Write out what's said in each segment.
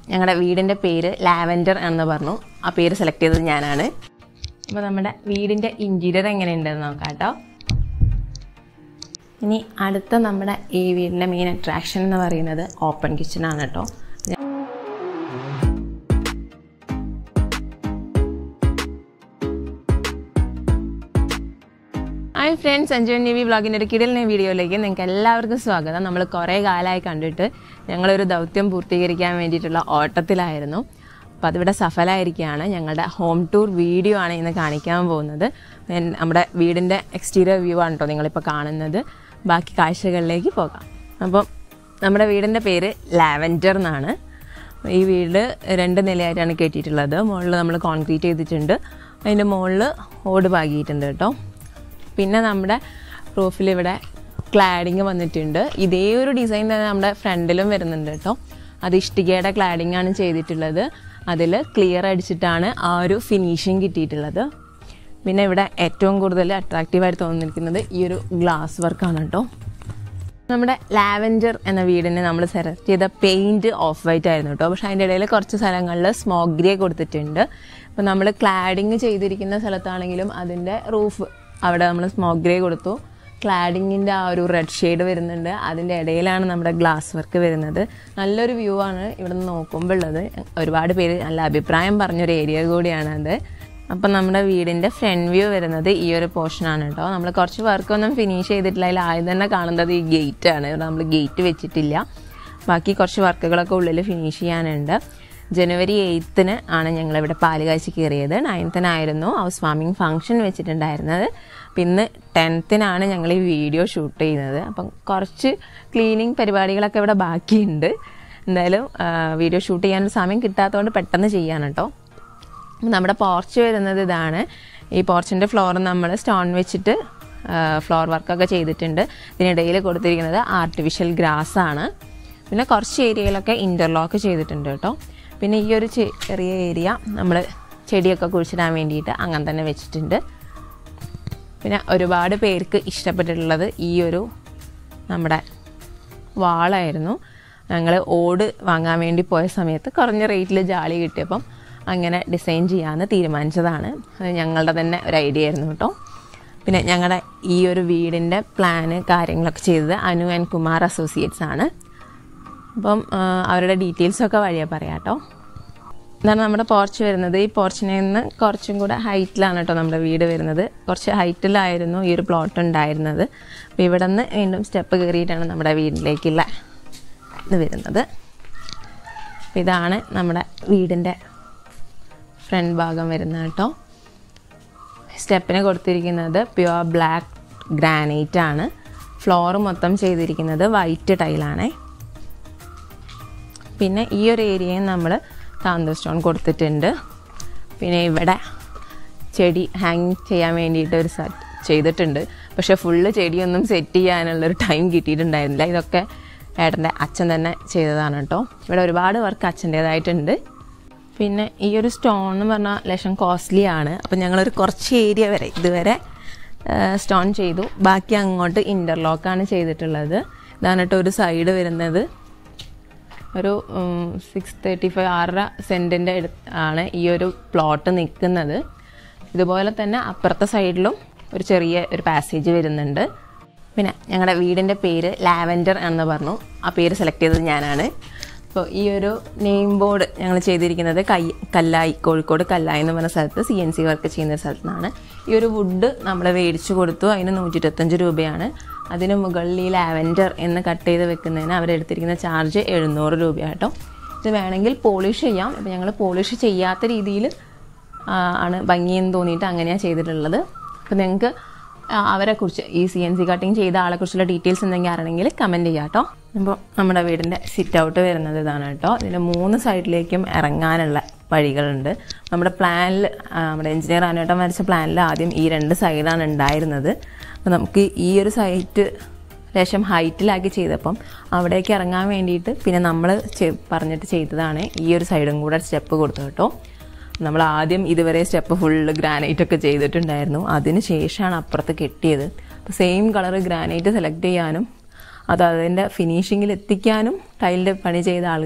ഞങ്ങളുടെ വീടിൻ്റെ പേര് ലാവൻഡർ എന്ന് പറഞ്ഞു ആ പേര് സെലക്ട് ചെയ്തത് ഞാനാണ് അപ്പോൾ നമ്മുടെ വീടിൻ്റെ ഇൻറ്റീരിയർ എങ്ങനെയുണ്ടെന്ന് നോക്കാം കേട്ടോ ഇനി അടുത്ത നമ്മുടെ ഈ വീടിൻ്റെ മെയിൻ അട്രാക്ഷൻ എന്ന് പറയുന്നത് ഓപ്പൺ കിച്ചൺ ആണ് കേട്ടോ hi friends Anju T V വ്ളോഗിൻ്റെ ഒരു കിടലിനെ വീഡിയോയിലേക്ക് നിങ്ങൾക്ക് എല്ലാവർക്കും സ്വാഗതം നമ്മൾ കുറേ കാലമായി കണ്ടിട്ട് ഞങ്ങളൊരു ദൗത്യം പൂർത്തീകരിക്കാൻ വേണ്ടിയിട്ടുള്ള ഓട്ടത്തിലായിരുന്നു അപ്പോൾ അതിവിടെ സഫലമായിരിക്കുകയാണ് ഞങ്ങളുടെ ഹോം ടൂർ വീഡിയോ ആണ് ഇന്ന് കാണിക്കാൻ പോകുന്നത് ഞാൻ- നമ്മുടെ വീടിൻ്റെ എക്സ്റ്റീരിയർ വ്യൂ ആണ് കേട്ടോ നിങ്ങളിപ്പോൾ കാണുന്നത് ബാക്കി കാഴ്ചകളിലേക്ക് പോകാം അപ്പം നമ്മുടെ വീടിൻ്റെ പേര് ലാവൻഡർ എന്നാണ് ഈ വീട് രണ്ട് നിലയായിട്ടാണ് കെട്ടിയിട്ടുള്ളത് മുകളിൽ നമ്മൾ കോൺക്രീറ്റ് ചെയ്തിട്ടുണ്ട് അതിൻ്റെ മുകളിൽ ഓട് പാകിയിട്ടുണ്ട് കേട്ടോ പിന്നെ നമ്മുടെ റൂഫിൽ ഇവിടെ ക്ലാഡിങ് വന്നിട്ടുണ്ട് ഇതേ ഒരു ഡിസൈൻ തന്നെ നമ്മുടെ ഫ്രണ്ടിലും വരുന്നുണ്ട് കേട്ടോ അത് ഇഷ്ടികയുടെ ക്ലാഡിംഗ് ആണ് ചെയ്തിട്ടുള്ളത് അതിൽ ക്ലിയർ അടിച്ചിട്ടാണ് ആ ഒരു ഫിനിഷിങ് കിട്ടിയിട്ടുള്ളത് പിന്നെ ഇവിടെ ഏറ്റവും കൂടുതൽ അട്രാക്റ്റീവായിട്ട് തോന്നിയിരിക്കുന്നത് ഈ ഒരു ഗ്ലാസ് വർക്കാണ് കേട്ടോ നമ്മുടെ ലാവൻഡർ എന്ന വീടിന് നമ്മൾ സെലക്ട് ചെയ്ത പെയിൻറ് ഓഫ് വൈറ്റ് ആയിരുന്നു കേട്ടോ പക്ഷേ അതിൻ്റെ ഇടയിൽ കുറച്ച് സ്ഥലങ്ങളിൽ സ്മോക്ക് ഗ്രേ കൊടുത്തിട്ടുണ്ട് അപ്പോൾ നമ്മൾ ക്ലാഡിങ് ചെയ്തിരിക്കുന്ന സ്ഥലത്താണെങ്കിലും അതിൻ്റെ റൂഫ് അവിടെ നമ്മൾ സ്മോക്ക് ഗ്രേ കൊടുത്തു ക്ലാഡിങ്ങിൻ്റെ ആ ഒരു റെഡ് ഷെയ്ഡ് വരുന്നുണ്ട് അതിൻ്റെ ഇടയിലാണ് നമ്മുടെ ഗ്ലാസ് വർക്ക് വരുന്നത് നല്ലൊരു വ്യൂ ആണ് ഇവിടെ നിന്ന് നോക്കുമ്പോൾ ഉള്ളത് ഒരുപാട് പേര് നല്ല അഭിപ്രായം പറഞ്ഞൊരു ഏരിയ കൂടിയാണ് അത് അപ്പം നമ്മുടെ വീടിൻ്റെ ഫ്രണ്ട് വ്യൂ വരുന്നത് ഈ ഒരു പോർഷനാണ് കേട്ടോ നമ്മൾ കുറച്ച് വർക്കൊന്നും ഫിനിഷ് ചെയ്തിട്ടില്ല അതിൽ ആദ്യം തന്നെ കാണുന്നത് ഈ ഗേറ്റ് ആണ് ഇവിടെ നമ്മൾ ഗേറ്റ് വെച്ചിട്ടില്ല ബാക്കി കുറച്ച് വർക്കുകളൊക്കെ ഉള്ളിൽ ഫിനിഷ് ചെയ്യാനുണ്ട് ജനുവരി എയ്ത്തിന് ആണ് ഞങ്ങളിവിടെ പാലുകാഴ്ച കയറിയത് നയൻത്തിനായിരുന്നു ഹൗസ് വാമിംഗ് ഫംഗ്ഷൻ വെച്ചിട്ടുണ്ടായിരുന്നത് പിന്നെ ടെൻത്തിനാണ് ഞങ്ങൾ ഈ വീഡിയോ ഷൂട്ട് ചെയ്യുന്നത് അപ്പം കുറച്ച് ക്ലീനിങ് പരിപാടികളൊക്കെ ഇവിടെ ബാക്കിയുണ്ട് എന്തായാലും ആ, വീഡിയോ ഷൂട്ട് ചെയ്യാനൊരു സമയം കിട്ടാത്തതുകൊണ്ട് പെട്ടെന്ന് ചെയ്യാൻ കേട്ടോ നമ്മുടെ പോർച്ച് വരുന്നത് ഇതാണ് ഈ പോർച്ചിൻ്റെ ഫ്ലോർ നമ്മൾ സ്റ്റോൺ വെച്ചിട്ട് ഫ്ലോർ വർക്കൊക്കെ ചെയ്തിട്ടുണ്ട് ഇതിനിടയിൽ കൊടുത്തിരിക്കുന്നത് ആർട്ടിഫിഷ്യൽ ഗ്രാസ് ആണ് പിന്നെ കുറച്ച് ഏരിയയിലൊക്കെ ഇൻ്റർലോക്ക് ചെയ്തിട്ടുണ്ട് കേട്ടോ പിന്നെ ഈ ഒരു ചെ- ചെറിയ ഏരിയ നമ്മൾ ചെടിയൊക്കെ കുഴിച്ചിടാൻ വേണ്ടിയിട്ട് അങ്ങനെ തന്നെ വെച്ചിട്ടുണ്ട് പിന്നെ ഒരുപാട് പേർക്ക് ഇഷ്ടപ്പെട്ടിട്ടുള്ളത് ഈ ഒരു നമ്മുടെ വാളായിരുന്നു ഞങ്ങൾ ഓട് വാങ്ങാൻ വേണ്ടി പോയ സമയത്ത് കുറഞ്ഞ റേറ്റിൽ ജാളി കിട്ടിയപ്പം അങ്ങനെ ഡിസൈൻ ചെയ്യാമെന്ന് തീരുമാനിച്ചതാണ് അത് ഞങ്ങളുടെ തന്നെ ഒരു ഐഡിയ ആയിരുന്നു കേട്ടോ പിന്നെ ഞങ്ങളുടെ ഈ ഒരു വീടിൻ്റെ പ്ലാന് കാര്യങ്ങളൊക്കെ ചെയ്തത് അനു ആൻഡ് കുമാർ അസോസിയേറ്റ്സ് ആണ് അപ്പം ആ, അവരുടെ ഡീറ്റെയിൽസൊക്കെ വഴിയാണ് പറയാം കേട്ടോ ഇതാണ് നമ്മുടെ പോർച്ച് വരുന്നത് ഈ പോർച്ചിൽ നിന്ന് കുറച്ചും കൂടെ ഹൈറ്റിലാണ് കേട്ടോ നമ്മുടെ വീട് വരുന്നത് കുറച്ച് ഹൈറ്റിലായിരുന്നു ഈ ഒരു പ്ലോട്ട് ഉണ്ടായിരുന്നത് അപ്പോൾ ഇവിടെ നിന്ന് വീണ്ടും സ്റ്റെപ്പ് കയറിയിട്ടാണ് നമ്മുടെ വീട്ടിലേക്കുള്ള ഇത് വരുന്നത് അപ്പോൾ ഇതാണ് നമ്മുടെ വീടിൻ്റെ ഫ്രണ്ട് ഭാഗം വരുന്നത് കേട്ടോ സ്റ്റെപ്പിന് കൊടുത്തിരിക്കുന്നത് പ്യുവർ ബ്ലാക്ക് ഗ്രാനൈറ്റ് ആണ് ഫ്ലോർ മൊത്തം ചെയ്തിരിക്കുന്നത് വൈറ്റ് ടൈലാണേ പിന്നെ ഈ ഒരു ഏരിയയും നമ്മൾ താന്തോ സ്റ്റോൺ കൊടുത്തിട്ടുണ്ട് പിന്നെ ഇവിടെ ചെടി ഹാങ് ചെയ്യാൻ വേണ്ടിയിട്ട് ഒരു സെറ്റ് ചെയ്തിട്ടുണ്ട് പക്ഷെ ഫുള്ള് ചെടിയൊന്നും സെറ്റ് ചെയ്യാനുള്ളൊരു ടൈം കിട്ടിയിട്ടുണ്ടായിരുന്നില്ല ഇതൊക്കെ ഏട്ടൻ്റെ അച്ഛൻ തന്നെ ചെയ്തതാണ് കേട്ടോ ഇവിടെ ഒരുപാട് വർക്ക് അച്ഛൻ്റേതായിട്ടുണ്ട് പിന്നെ ഈ ഒരു സ്റ്റോൺ എന്ന് പറഞ്ഞാൽ ലക്ഷം കോസ്റ്റ്ലി ആണ് അപ്പം ഞങ്ങളൊരു കുറച്ച് ഏരിയ വരെ ഇതുവരെ സ്റ്റോൺ ചെയ്തു ബാക്കി അങ്ങോട്ട് ഇൻ്റർലോക്കാണ് ചെയ്തിട്ടുള്ളത് ഇതാണ് കേട്ടോ ഒരു സൈഡ് വരുന്നത് ഒരു സിക്സ് തേർട്ടി ഫൈവ് ആറര സെൻറ്റിൻ്റെ ആണ് ഈ ഒരു പ്ലോട്ട് നിൽക്കുന്നത് ഇതുപോലെ തന്നെ അപ്പുറത്തെ സൈഡിലും ഒരു ചെറിയ ഒരു പാസേജ് വരുന്നുണ്ട് പിന്നെ ഞങ്ങളുടെ വീടിൻ്റെ പേര് ലാവൻഡർ എന്ന് പറഞ്ഞു ആ പേര് സെലക്ട് ചെയ്തത് ഞാനാണ് അപ്പോൾ ഈ ഒരു നെയിം ബോർഡ് ഞങ്ങൾ ചെയ്തിരിക്കുന്നത് കൈ കല്ലായി കോഴിക്കോട് കല്ലായി എന്ന് പറഞ്ഞ സ്ഥലത്ത് സി എൻ സി വർക്ക് ചെയ്യുന്ന സ്ഥലത്ത് നിന്നാണ് ഈ ഒരു വുഡ് നമ്മൾ മേടിച്ചു കൊടുത്തു അതിന് നൂറ്റി ഇരുപത്തഞ്ച് രൂപയാണ് അതിന് മുകളിൽ ഈ ലാവൻഡർ എന്ന് കട്ട് ചെയ്ത് വെക്കുന്നതിന് അവരെടുത്തിരിക്കുന്ന ചാർജ് എഴുന്നൂറ് രൂപയാട്ടോ ഇത് വേണമെങ്കിൽ പോളിഷ് ചെയ്യാം ഇപ്പം ഞങ്ങൾ പോളിഷ് ചെയ്യാത്ത രീതിയിൽ ആണ് ഭംഗിയെന്ന് തോന്നിയിട്ട് അങ്ങനെയാണ് ചെയ്തിട്ടുള്ളത് അപ്പോൾ നിങ്ങൾക്ക് അവരെക്കുറിച്ച് ഈ സി എൻ സി കട്ടിങ് ചെയ്ത ആളെക്കുറിച്ചുള്ള ഡീറ്റെയിൽസ് എന്തെങ്കിലും അറിയണമെങ്കിൽ കമൻറ്റ് ചെയ്യാം കേട്ടോ അപ്പോൾ നമ്മുടെ വീടിൻ്റെ സിറ്റ് ഔട്ട് വരുന്നത് ഇതാണ് കേട്ടോ ഇതിൻ്റെ മൂന്ന് സൈഡിലേക്കും ഇറങ്ങാനുള്ള വഴികളുണ്ട് നമ്മുടെ പ്ലാനിൽ നമ്മുടെ എഞ്ചിനീയർ ആനേട്ടം വരച്ച പ്ലാനിൽ ആദ്യം ഈ രണ്ട് സൈഡാണ് ഉണ്ടായിരുന്നത് അപ്പോൾ നമുക്ക് ഈ ഒരു സൈറ്റ് ലേശം ഹൈറ്റിലാക്കി ചെയ്തപ്പം അവിടേക്ക് ഇറങ്ങാൻ വേണ്ടിയിട്ട് പിന്നെ നമ്മൾ പറഞ്ഞിട്ട് ചെയ്തതാണ് ഈ ഒരു സൈഡും കൂടെ സ്റ്റെപ്പ് കൊടുത്തു കേട്ടോ നമ്മൾ ആദ്യം ഇതുവരെ സ്റ്റെപ്പ് ഫുള്ള് ഗ്രാനൈറ്റ് ഒക്കെ ചെയ്തിട്ടുണ്ടായിരുന്നു അതിന് ശേഷമാണ് അപ്പുറത്ത് കെട്ടിയത് അപ്പോൾ സെയിം കളർ ഗ്രാനൈറ്റ് സെലക്ട് ചെയ്യാനും അത് അതിൻ്റെ ഫിനിഷിങ്ങിൽ എത്തിക്കാനും ടൈലിൻ്റെ പണി ചെയ്ത ആൾ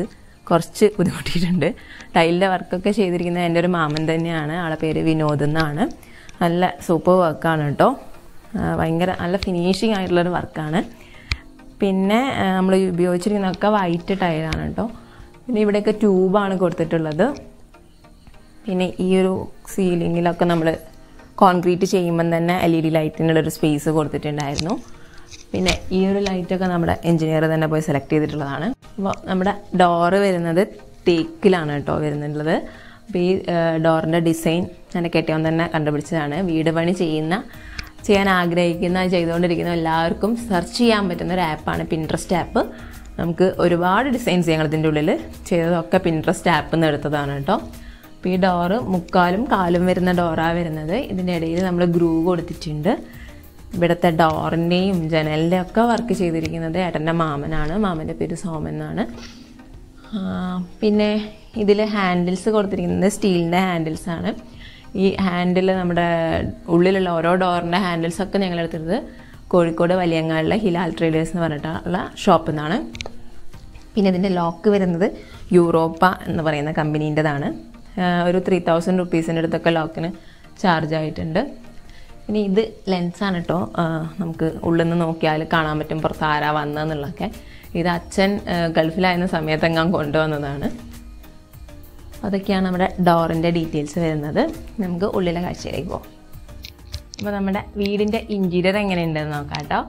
കുറച്ച് ബുദ്ധിമുട്ടിയിട്ടുണ്ട് ടൈലിൻ്റെ വർക്കൊക്കെ ചെയ്തിരിക്കുന്നത് എൻ്റെ ഒരു മാമൻ തന്നെയാണ് ആളെ പേര് വിനോദ് എന്നാണ് നല്ല സൂപ്പർ വർക്കാണ് കേട്ടോ ആ, ഭയങ്കര നല്ല ഫിനിഷിങ് ആയിട്ടുള്ളൊരു വർക്കാണ് പിന്നെ നമ്മൾ ഉപയോഗിച്ചിരിക്കുന്നതൊക്കെ വൈറ്റ് ടൈലാണ് കേട്ടോ പിന്നെ ഇവിടെയൊക്കെ ട്യൂബാണ് കൊടുത്തിട്ടുള്ളത് പിന്നെ ഈ ഒരു സീലിങ്ങിലൊക്കെ നമ്മൾ കോൺക്രീറ്റ് ചെയ്യുമ്പം തന്നെ എൽ ഇ ഡി ലൈറ്റിനുള്ളൊരു സ്പേസ് കൊടുത്തിട്ടുണ്ടായിരുന്നു പിന്നെ ഈ ഒരു ലൈറ്റൊക്കെ നമ്മുടെ എഞ്ചിനീയർ തന്നെ പോയി സെലക്ട് ചെയ്തിട്ടുള്ളതാണ് അപ്പോൾ നമ്മുടെ ഡോറ് വരുന്നത് തേക്കിലാണ് കേട്ടോ വരുന്നുള്ളത് അപ്പോൾ ഈ ഡോറിൻ്റെ ഡിസൈൻ എൻ്റെ കെട്ടിയവൻ തന്നെ കണ്ടുപിടിച്ചതാണ് വീട് പണി ചെയ്യുന്ന ചെയ്യാൻ ആഗ്രഹിക്കുന്ന ചെയ്തുകൊണ്ടിരിക്കുന്ന എല്ലാവർക്കും സെർച്ച് ചെയ്യാൻ പറ്റുന്ന ഒരു ആപ്പാണ് പിൻട്രസ്റ്റ് ആപ്പ് നമുക്ക് ഒരുപാട് ഡിസൈൻസ് ഞങ്ങൾ ഇതിൻ്റെ ഉള്ളിൽ ചെയ്തതൊക്കെ പിൻട്രസ്റ്റ് ആപ്പിൽ നിന്ന് എടുത്തതാണ് കേട്ടോ അപ്പോൾ ഈ ഡോറ് മുക്കാലും കാലും വരുന്ന ഡോറാണ് വരുന്നത് ഇതിൻ്റെ ഇടയിൽ നമ്മൾ ഗ്രൂ കൊടുത്തിട്ടുണ്ട് ഇവിടുത്തെ ഡോറിൻ്റെയും ജനലിൻ്റെയും ഒക്കെ വർക്ക് ചെയ്തിരിക്കുന്നത് ഏട്ടൻ്റെ മാമനാണ് മാമൻ്റെ പേര് സോമൻ എന്നാണ് ആ, പിന്നെ ഇതിൽ ഹാൻഡിൽസ് കൊടുത്തിരിക്കുന്നത് സ്റ്റീലിൻ്റെ ഹാൻഡിൽസ് ആണ് ഈ ഹാൻഡിൽ നമ്മുടെ ഉള്ളിലുള്ള ഓരോ ഡോറിൻ്റെ ഹാൻഡിൽസ് ഒക്കെ ഞങ്ങൾ എടുത്തത് കോഴിക്കോട് വലിയങ്ങാടിലെ ഹിലാൽ ട്രേഡേഴ്സ് എന്ന് പറഞ്ഞിട്ടുള്ള ഷോപ്പിൽ നിന്നാണ് പിന്നെ ഇതിൻ്റെ ലോക്ക് വരുന്നത് യൂറോപ്പ എന്ന് പറയുന്ന കമ്പനീൻ്റെതാണ് ഒരു ത്രീ തൗസൻഡ് റുപ്പീസിൻ്റെ അടുത്തൊക്കെ ലോക്കിന് ചാർജ് ആയിട്ടുണ്ട് പിന്നെ ഇത് ലെൻസാണ് കേട്ടോ നമുക്ക് ഉള്ളിൽ നിന്ന് നോക്കിയാൽ കാണാൻ പറ്റും പുറത്ത് ആരാ വന്നതെന്നുള്ളതൊക്കെ ഇത് അച്ഛൻ ആ, ഗൾഫിലായിരുന്ന സമയത്തെങ്ങാൻ കൊണ്ടുവന്നതാണ് അതൊക്കെയാണ് നമ്മുടെ ഡോറിൻ്റെ ഡീറ്റെയിൽസ് വരുന്നത് നമുക്ക് ഉള്ളിലെ കാഴ്ചയിലേക്ക് പോകാം അപ്പോൾ നമ്മുടെ വീടിൻ്റെ ഇൻറ്റീരിയർ എങ്ങനെയുണ്ടെന്ന് നോക്കാം കേട്ടോ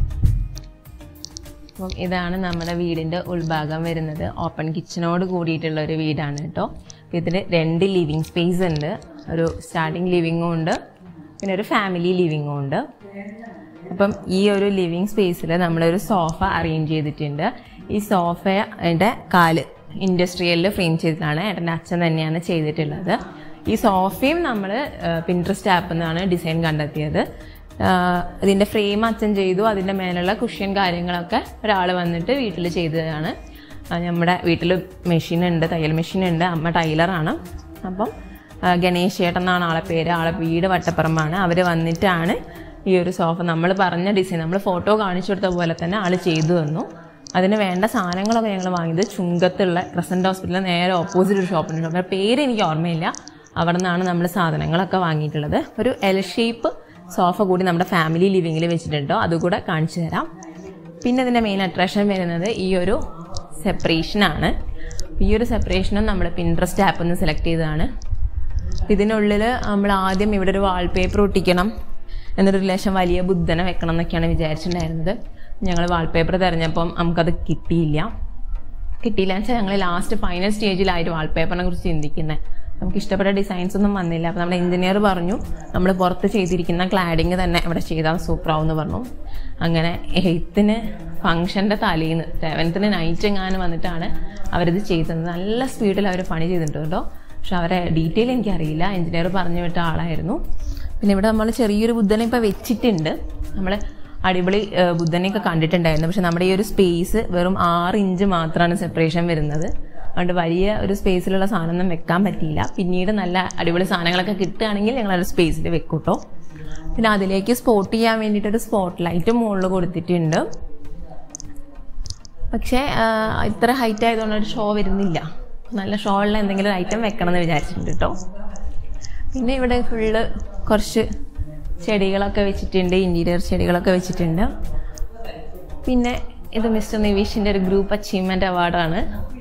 അപ്പം ഇതാണ് നമ്മുടെ വീടിൻ്റെ ഉൾഭാഗം വരുന്നത് ഓപ്പൺ കിച്ചണോട് കൂടിയിട്ടുള്ള ഒരു വീടാണ് കേട്ടോ അപ്പോൾ ഇതിൽ രണ്ട് ലിവിങ് സ്പേസ് ഉണ്ട് ഒരു സ്റ്റാർട്ടിങ് ലിവിങ്ങും ഉണ്ട് പിന്നെ ഒരു ഫാമിലി ലിവിങ്ങും ഉണ്ട് അപ്പം ഈ ഒരു ലിവിങ് സ്പേസിൽ നമ്മളൊരു സോഫ അറേഞ്ച് ചെയ്തിട്ടുണ്ട് ഈ സോഫയുടെ കാല് ഇൻഡസ്ട്രിയലിൽ ഫ്രെയിം ചെയ്തിട്ടാണ് ഏട്ടൻ്റെ അച്ഛൻ തന്നെയാണ് ചെയ്തിട്ടുള്ളത് ഈ സോഫയും നമ്മൾ പിൻട്രസ്റ്റ് ആപ്പിൽ നിന്നാണ് ഡിസൈൻ കണ്ടെത്തിയത് ആഹ് ഇതിൻ്റെ ഫ്രെയിം അച്ഛൻ ചെയ്തു അതിൻ്റെ മേലുള്ള കുഷ്യൻ കാര്യങ്ങളൊക്കെ ഒരാൾ വന്നിട്ട് വീട്ടിൽ ചെയ്തതാണ് ആഹ് നമ്മുടെ വീട്ടിൽ മെഷീൻ ഉണ്ട് തയ്യൽ മെഷീൻ ഉണ്ട് അമ്മ ടൈലറാണ് അപ്പം ആഹ് ഗണേഷ് ചേട്ടൻ എന്നാണ് ആളെ പേര് ആളെ വീട് വട്ടപ്പറമ്പാണ് അവർ വന്നിട്ടാണ് ഈ ഒരു സോഫ നമ്മൾ പറഞ്ഞ ഡിസൈൻ നമ്മൾ ഫോട്ടോ കാണിച്ചു കൊടുത്ത പോലെ തന്നെ ആൾ ചെയ്തു തന്നു അതിന് വേണ്ട സാധനങ്ങളൊക്കെ ഞങ്ങൾ വാങ്ങിയത് ചുങ്കത്തുള്ള ക്രസൻറ്റ് ഹോസ്പിറ്റലിൽ നേരെ ഓപ്പോസിറ്റ് ഒരു ഷോപ്പിൻ്റെ ഷോപ്പ് പേര് എനിക്ക് ഓർമ്മയില്ല അവിടെ നിന്നാണ് നമ്മൾ സാധനങ്ങളൊക്കെ വാങ്ങിയിട്ടുള്ളത് ഒരു എൽ ഷേപ്പ് സോഫ കൂടി നമ്മുടെ ഫാമിലി ലിവിങ്ങിൽ വെച്ചിട്ടുണ്ടോ അതുകൂടെ കാണിച്ചു തരാം പിന്നെ ഇതിൻ്റെ മെയിൻ അട്രാക്ഷൻ വരുന്നത് ഈ ഒരു സെപ്പറേഷനാണ് ഈ ഒരു സെപ്പറേഷനും നമ്മൾ പിൻട്രസ്റ്റ് ആപ്പിൽ നിന്ന് സെലക്ട് ചെയ്തതാണ് ഇതിനുള്ളിൽ നമ്മൾ ആദ്യം ഇവിടെ ഒരു വാൾപേപ്പർ ഒട്ടിക്കണം എന്നൊരു ലേശം വലിയ ബുദ്ധനെ വെക്കണം എന്നൊക്കെയാണ് വിചാരിച്ചിട്ടുണ്ടായിരുന്നത് ഞങ്ങൾ വാൾപേപ്പർ തിരഞ്ഞപ്പം നമുക്കത് കിട്ടിയില്ല കിട്ടിയില്ല എന്ന് വെച്ചാൽ ഞങ്ങൾ ലാസ്റ്റ് ഫൈനൽ സ്റ്റേജിലായിട്ട് വാൾപേപ്പറിനെ കുറിച്ച് ചിന്തിക്കുന്നത് നമുക്ക് ഇഷ്ടപ്പെട്ട ഡിസൈൻസ് ഒന്നും വന്നില്ല അപ്പോൾ നമ്മുടെ എഞ്ചിനീയർ പറഞ്ഞു നമ്മൾ പുറത്ത് ചെയ്തിരിക്കുന്ന ക്ലാഡിങ് തന്നെ ഇവിടെ ചെയ്താൽ സൂപ്പറാവും എന്ന് പറഞ്ഞു അങ്ങനെ എയ്ത്തിന് ഫംഗ്ഷൻ്റെ തലേന്ന് സെവൻത്തിന് നൈറ്റ് എങ്ങാനും വന്നിട്ടാണ് അവരിത് ചെയ്തത് നല്ല സ്പീഡിൽ അവർ പണി ചെയ്തിട്ടുണ്ട് കേട്ടോ പക്ഷെ അവരെ ഡീറ്റെയിൽ എനിക്കറിയില്ല എഞ്ചിനീയർ പറഞ്ഞു വിട്ട ആളായിരുന്നു പിന്നെ ഇവിടെ നമ്മൾ ചെറിയൊരു ബുദ്ധനെ ഇപ്പോൾ വെച്ചിട്ടുണ്ട് നമ്മൾ അടിപൊളി ഏഹ്, ബുദ്ധനെയൊക്കെ കണ്ടിട്ടുണ്ടായിരുന്നു പക്ഷെ നമ്മുടെ ഈ ഒരു സ്പേസ് വെറും ആറ് ഇഞ്ച് മാത്രമാണ് സെപ്പറേഷൻ വരുന്നത് അതുകൊണ്ട് വലിയ ഒരു സ്പേസിലുള്ള സാധനമൊന്നും വെക്കാൻ പറ്റിയില്ല പിന്നീട് നല്ല അടിപൊളി സാധനങ്ങളൊക്കെ കിട്ടുകയാണെങ്കിൽ ഞങ്ങൾ ഒരു സ്പേസിൽ വെക്കും കേട്ടോ പിന്നെ അതിലേക്ക് സ്പോട്ട് ചെയ്യാൻ വേണ്ടിയിട്ടൊരു സ്പോട്ട് ലൈറ്റ് മുകളിൽ കൊടുത്തിട്ടുണ്ട് പക്ഷേ ആ, ഇത്ര ഹൈറ്റ് ആയതുകൊണ്ട് ഒരു ഷോ വരുന്നില്ല നല്ല ഷോ ഉള്ള എന്തെങ്കിലും ഒരു ഐറ്റം വെക്കണം എന്ന് വിചാരിച്ചിട്ടുണ്ട് കേട്ടോ പിന്നെ ഇവിടെ ഫുള്ള് കുറച്ച് ചെടികളൊക്കെ വെച്ചിട്ടുണ്ട് ഇൻറ്റീരിയർ ചെടികളൊക്കെ വെച്ചിട്ടുണ്ട് പിന്നെ ഇത് മിസ്റ്റർ നിവീഷിൻ്റെ ഒരു ഗ്രൂപ്പ് അച്ചീവ്മെൻ്റ് അവാർഡാണ്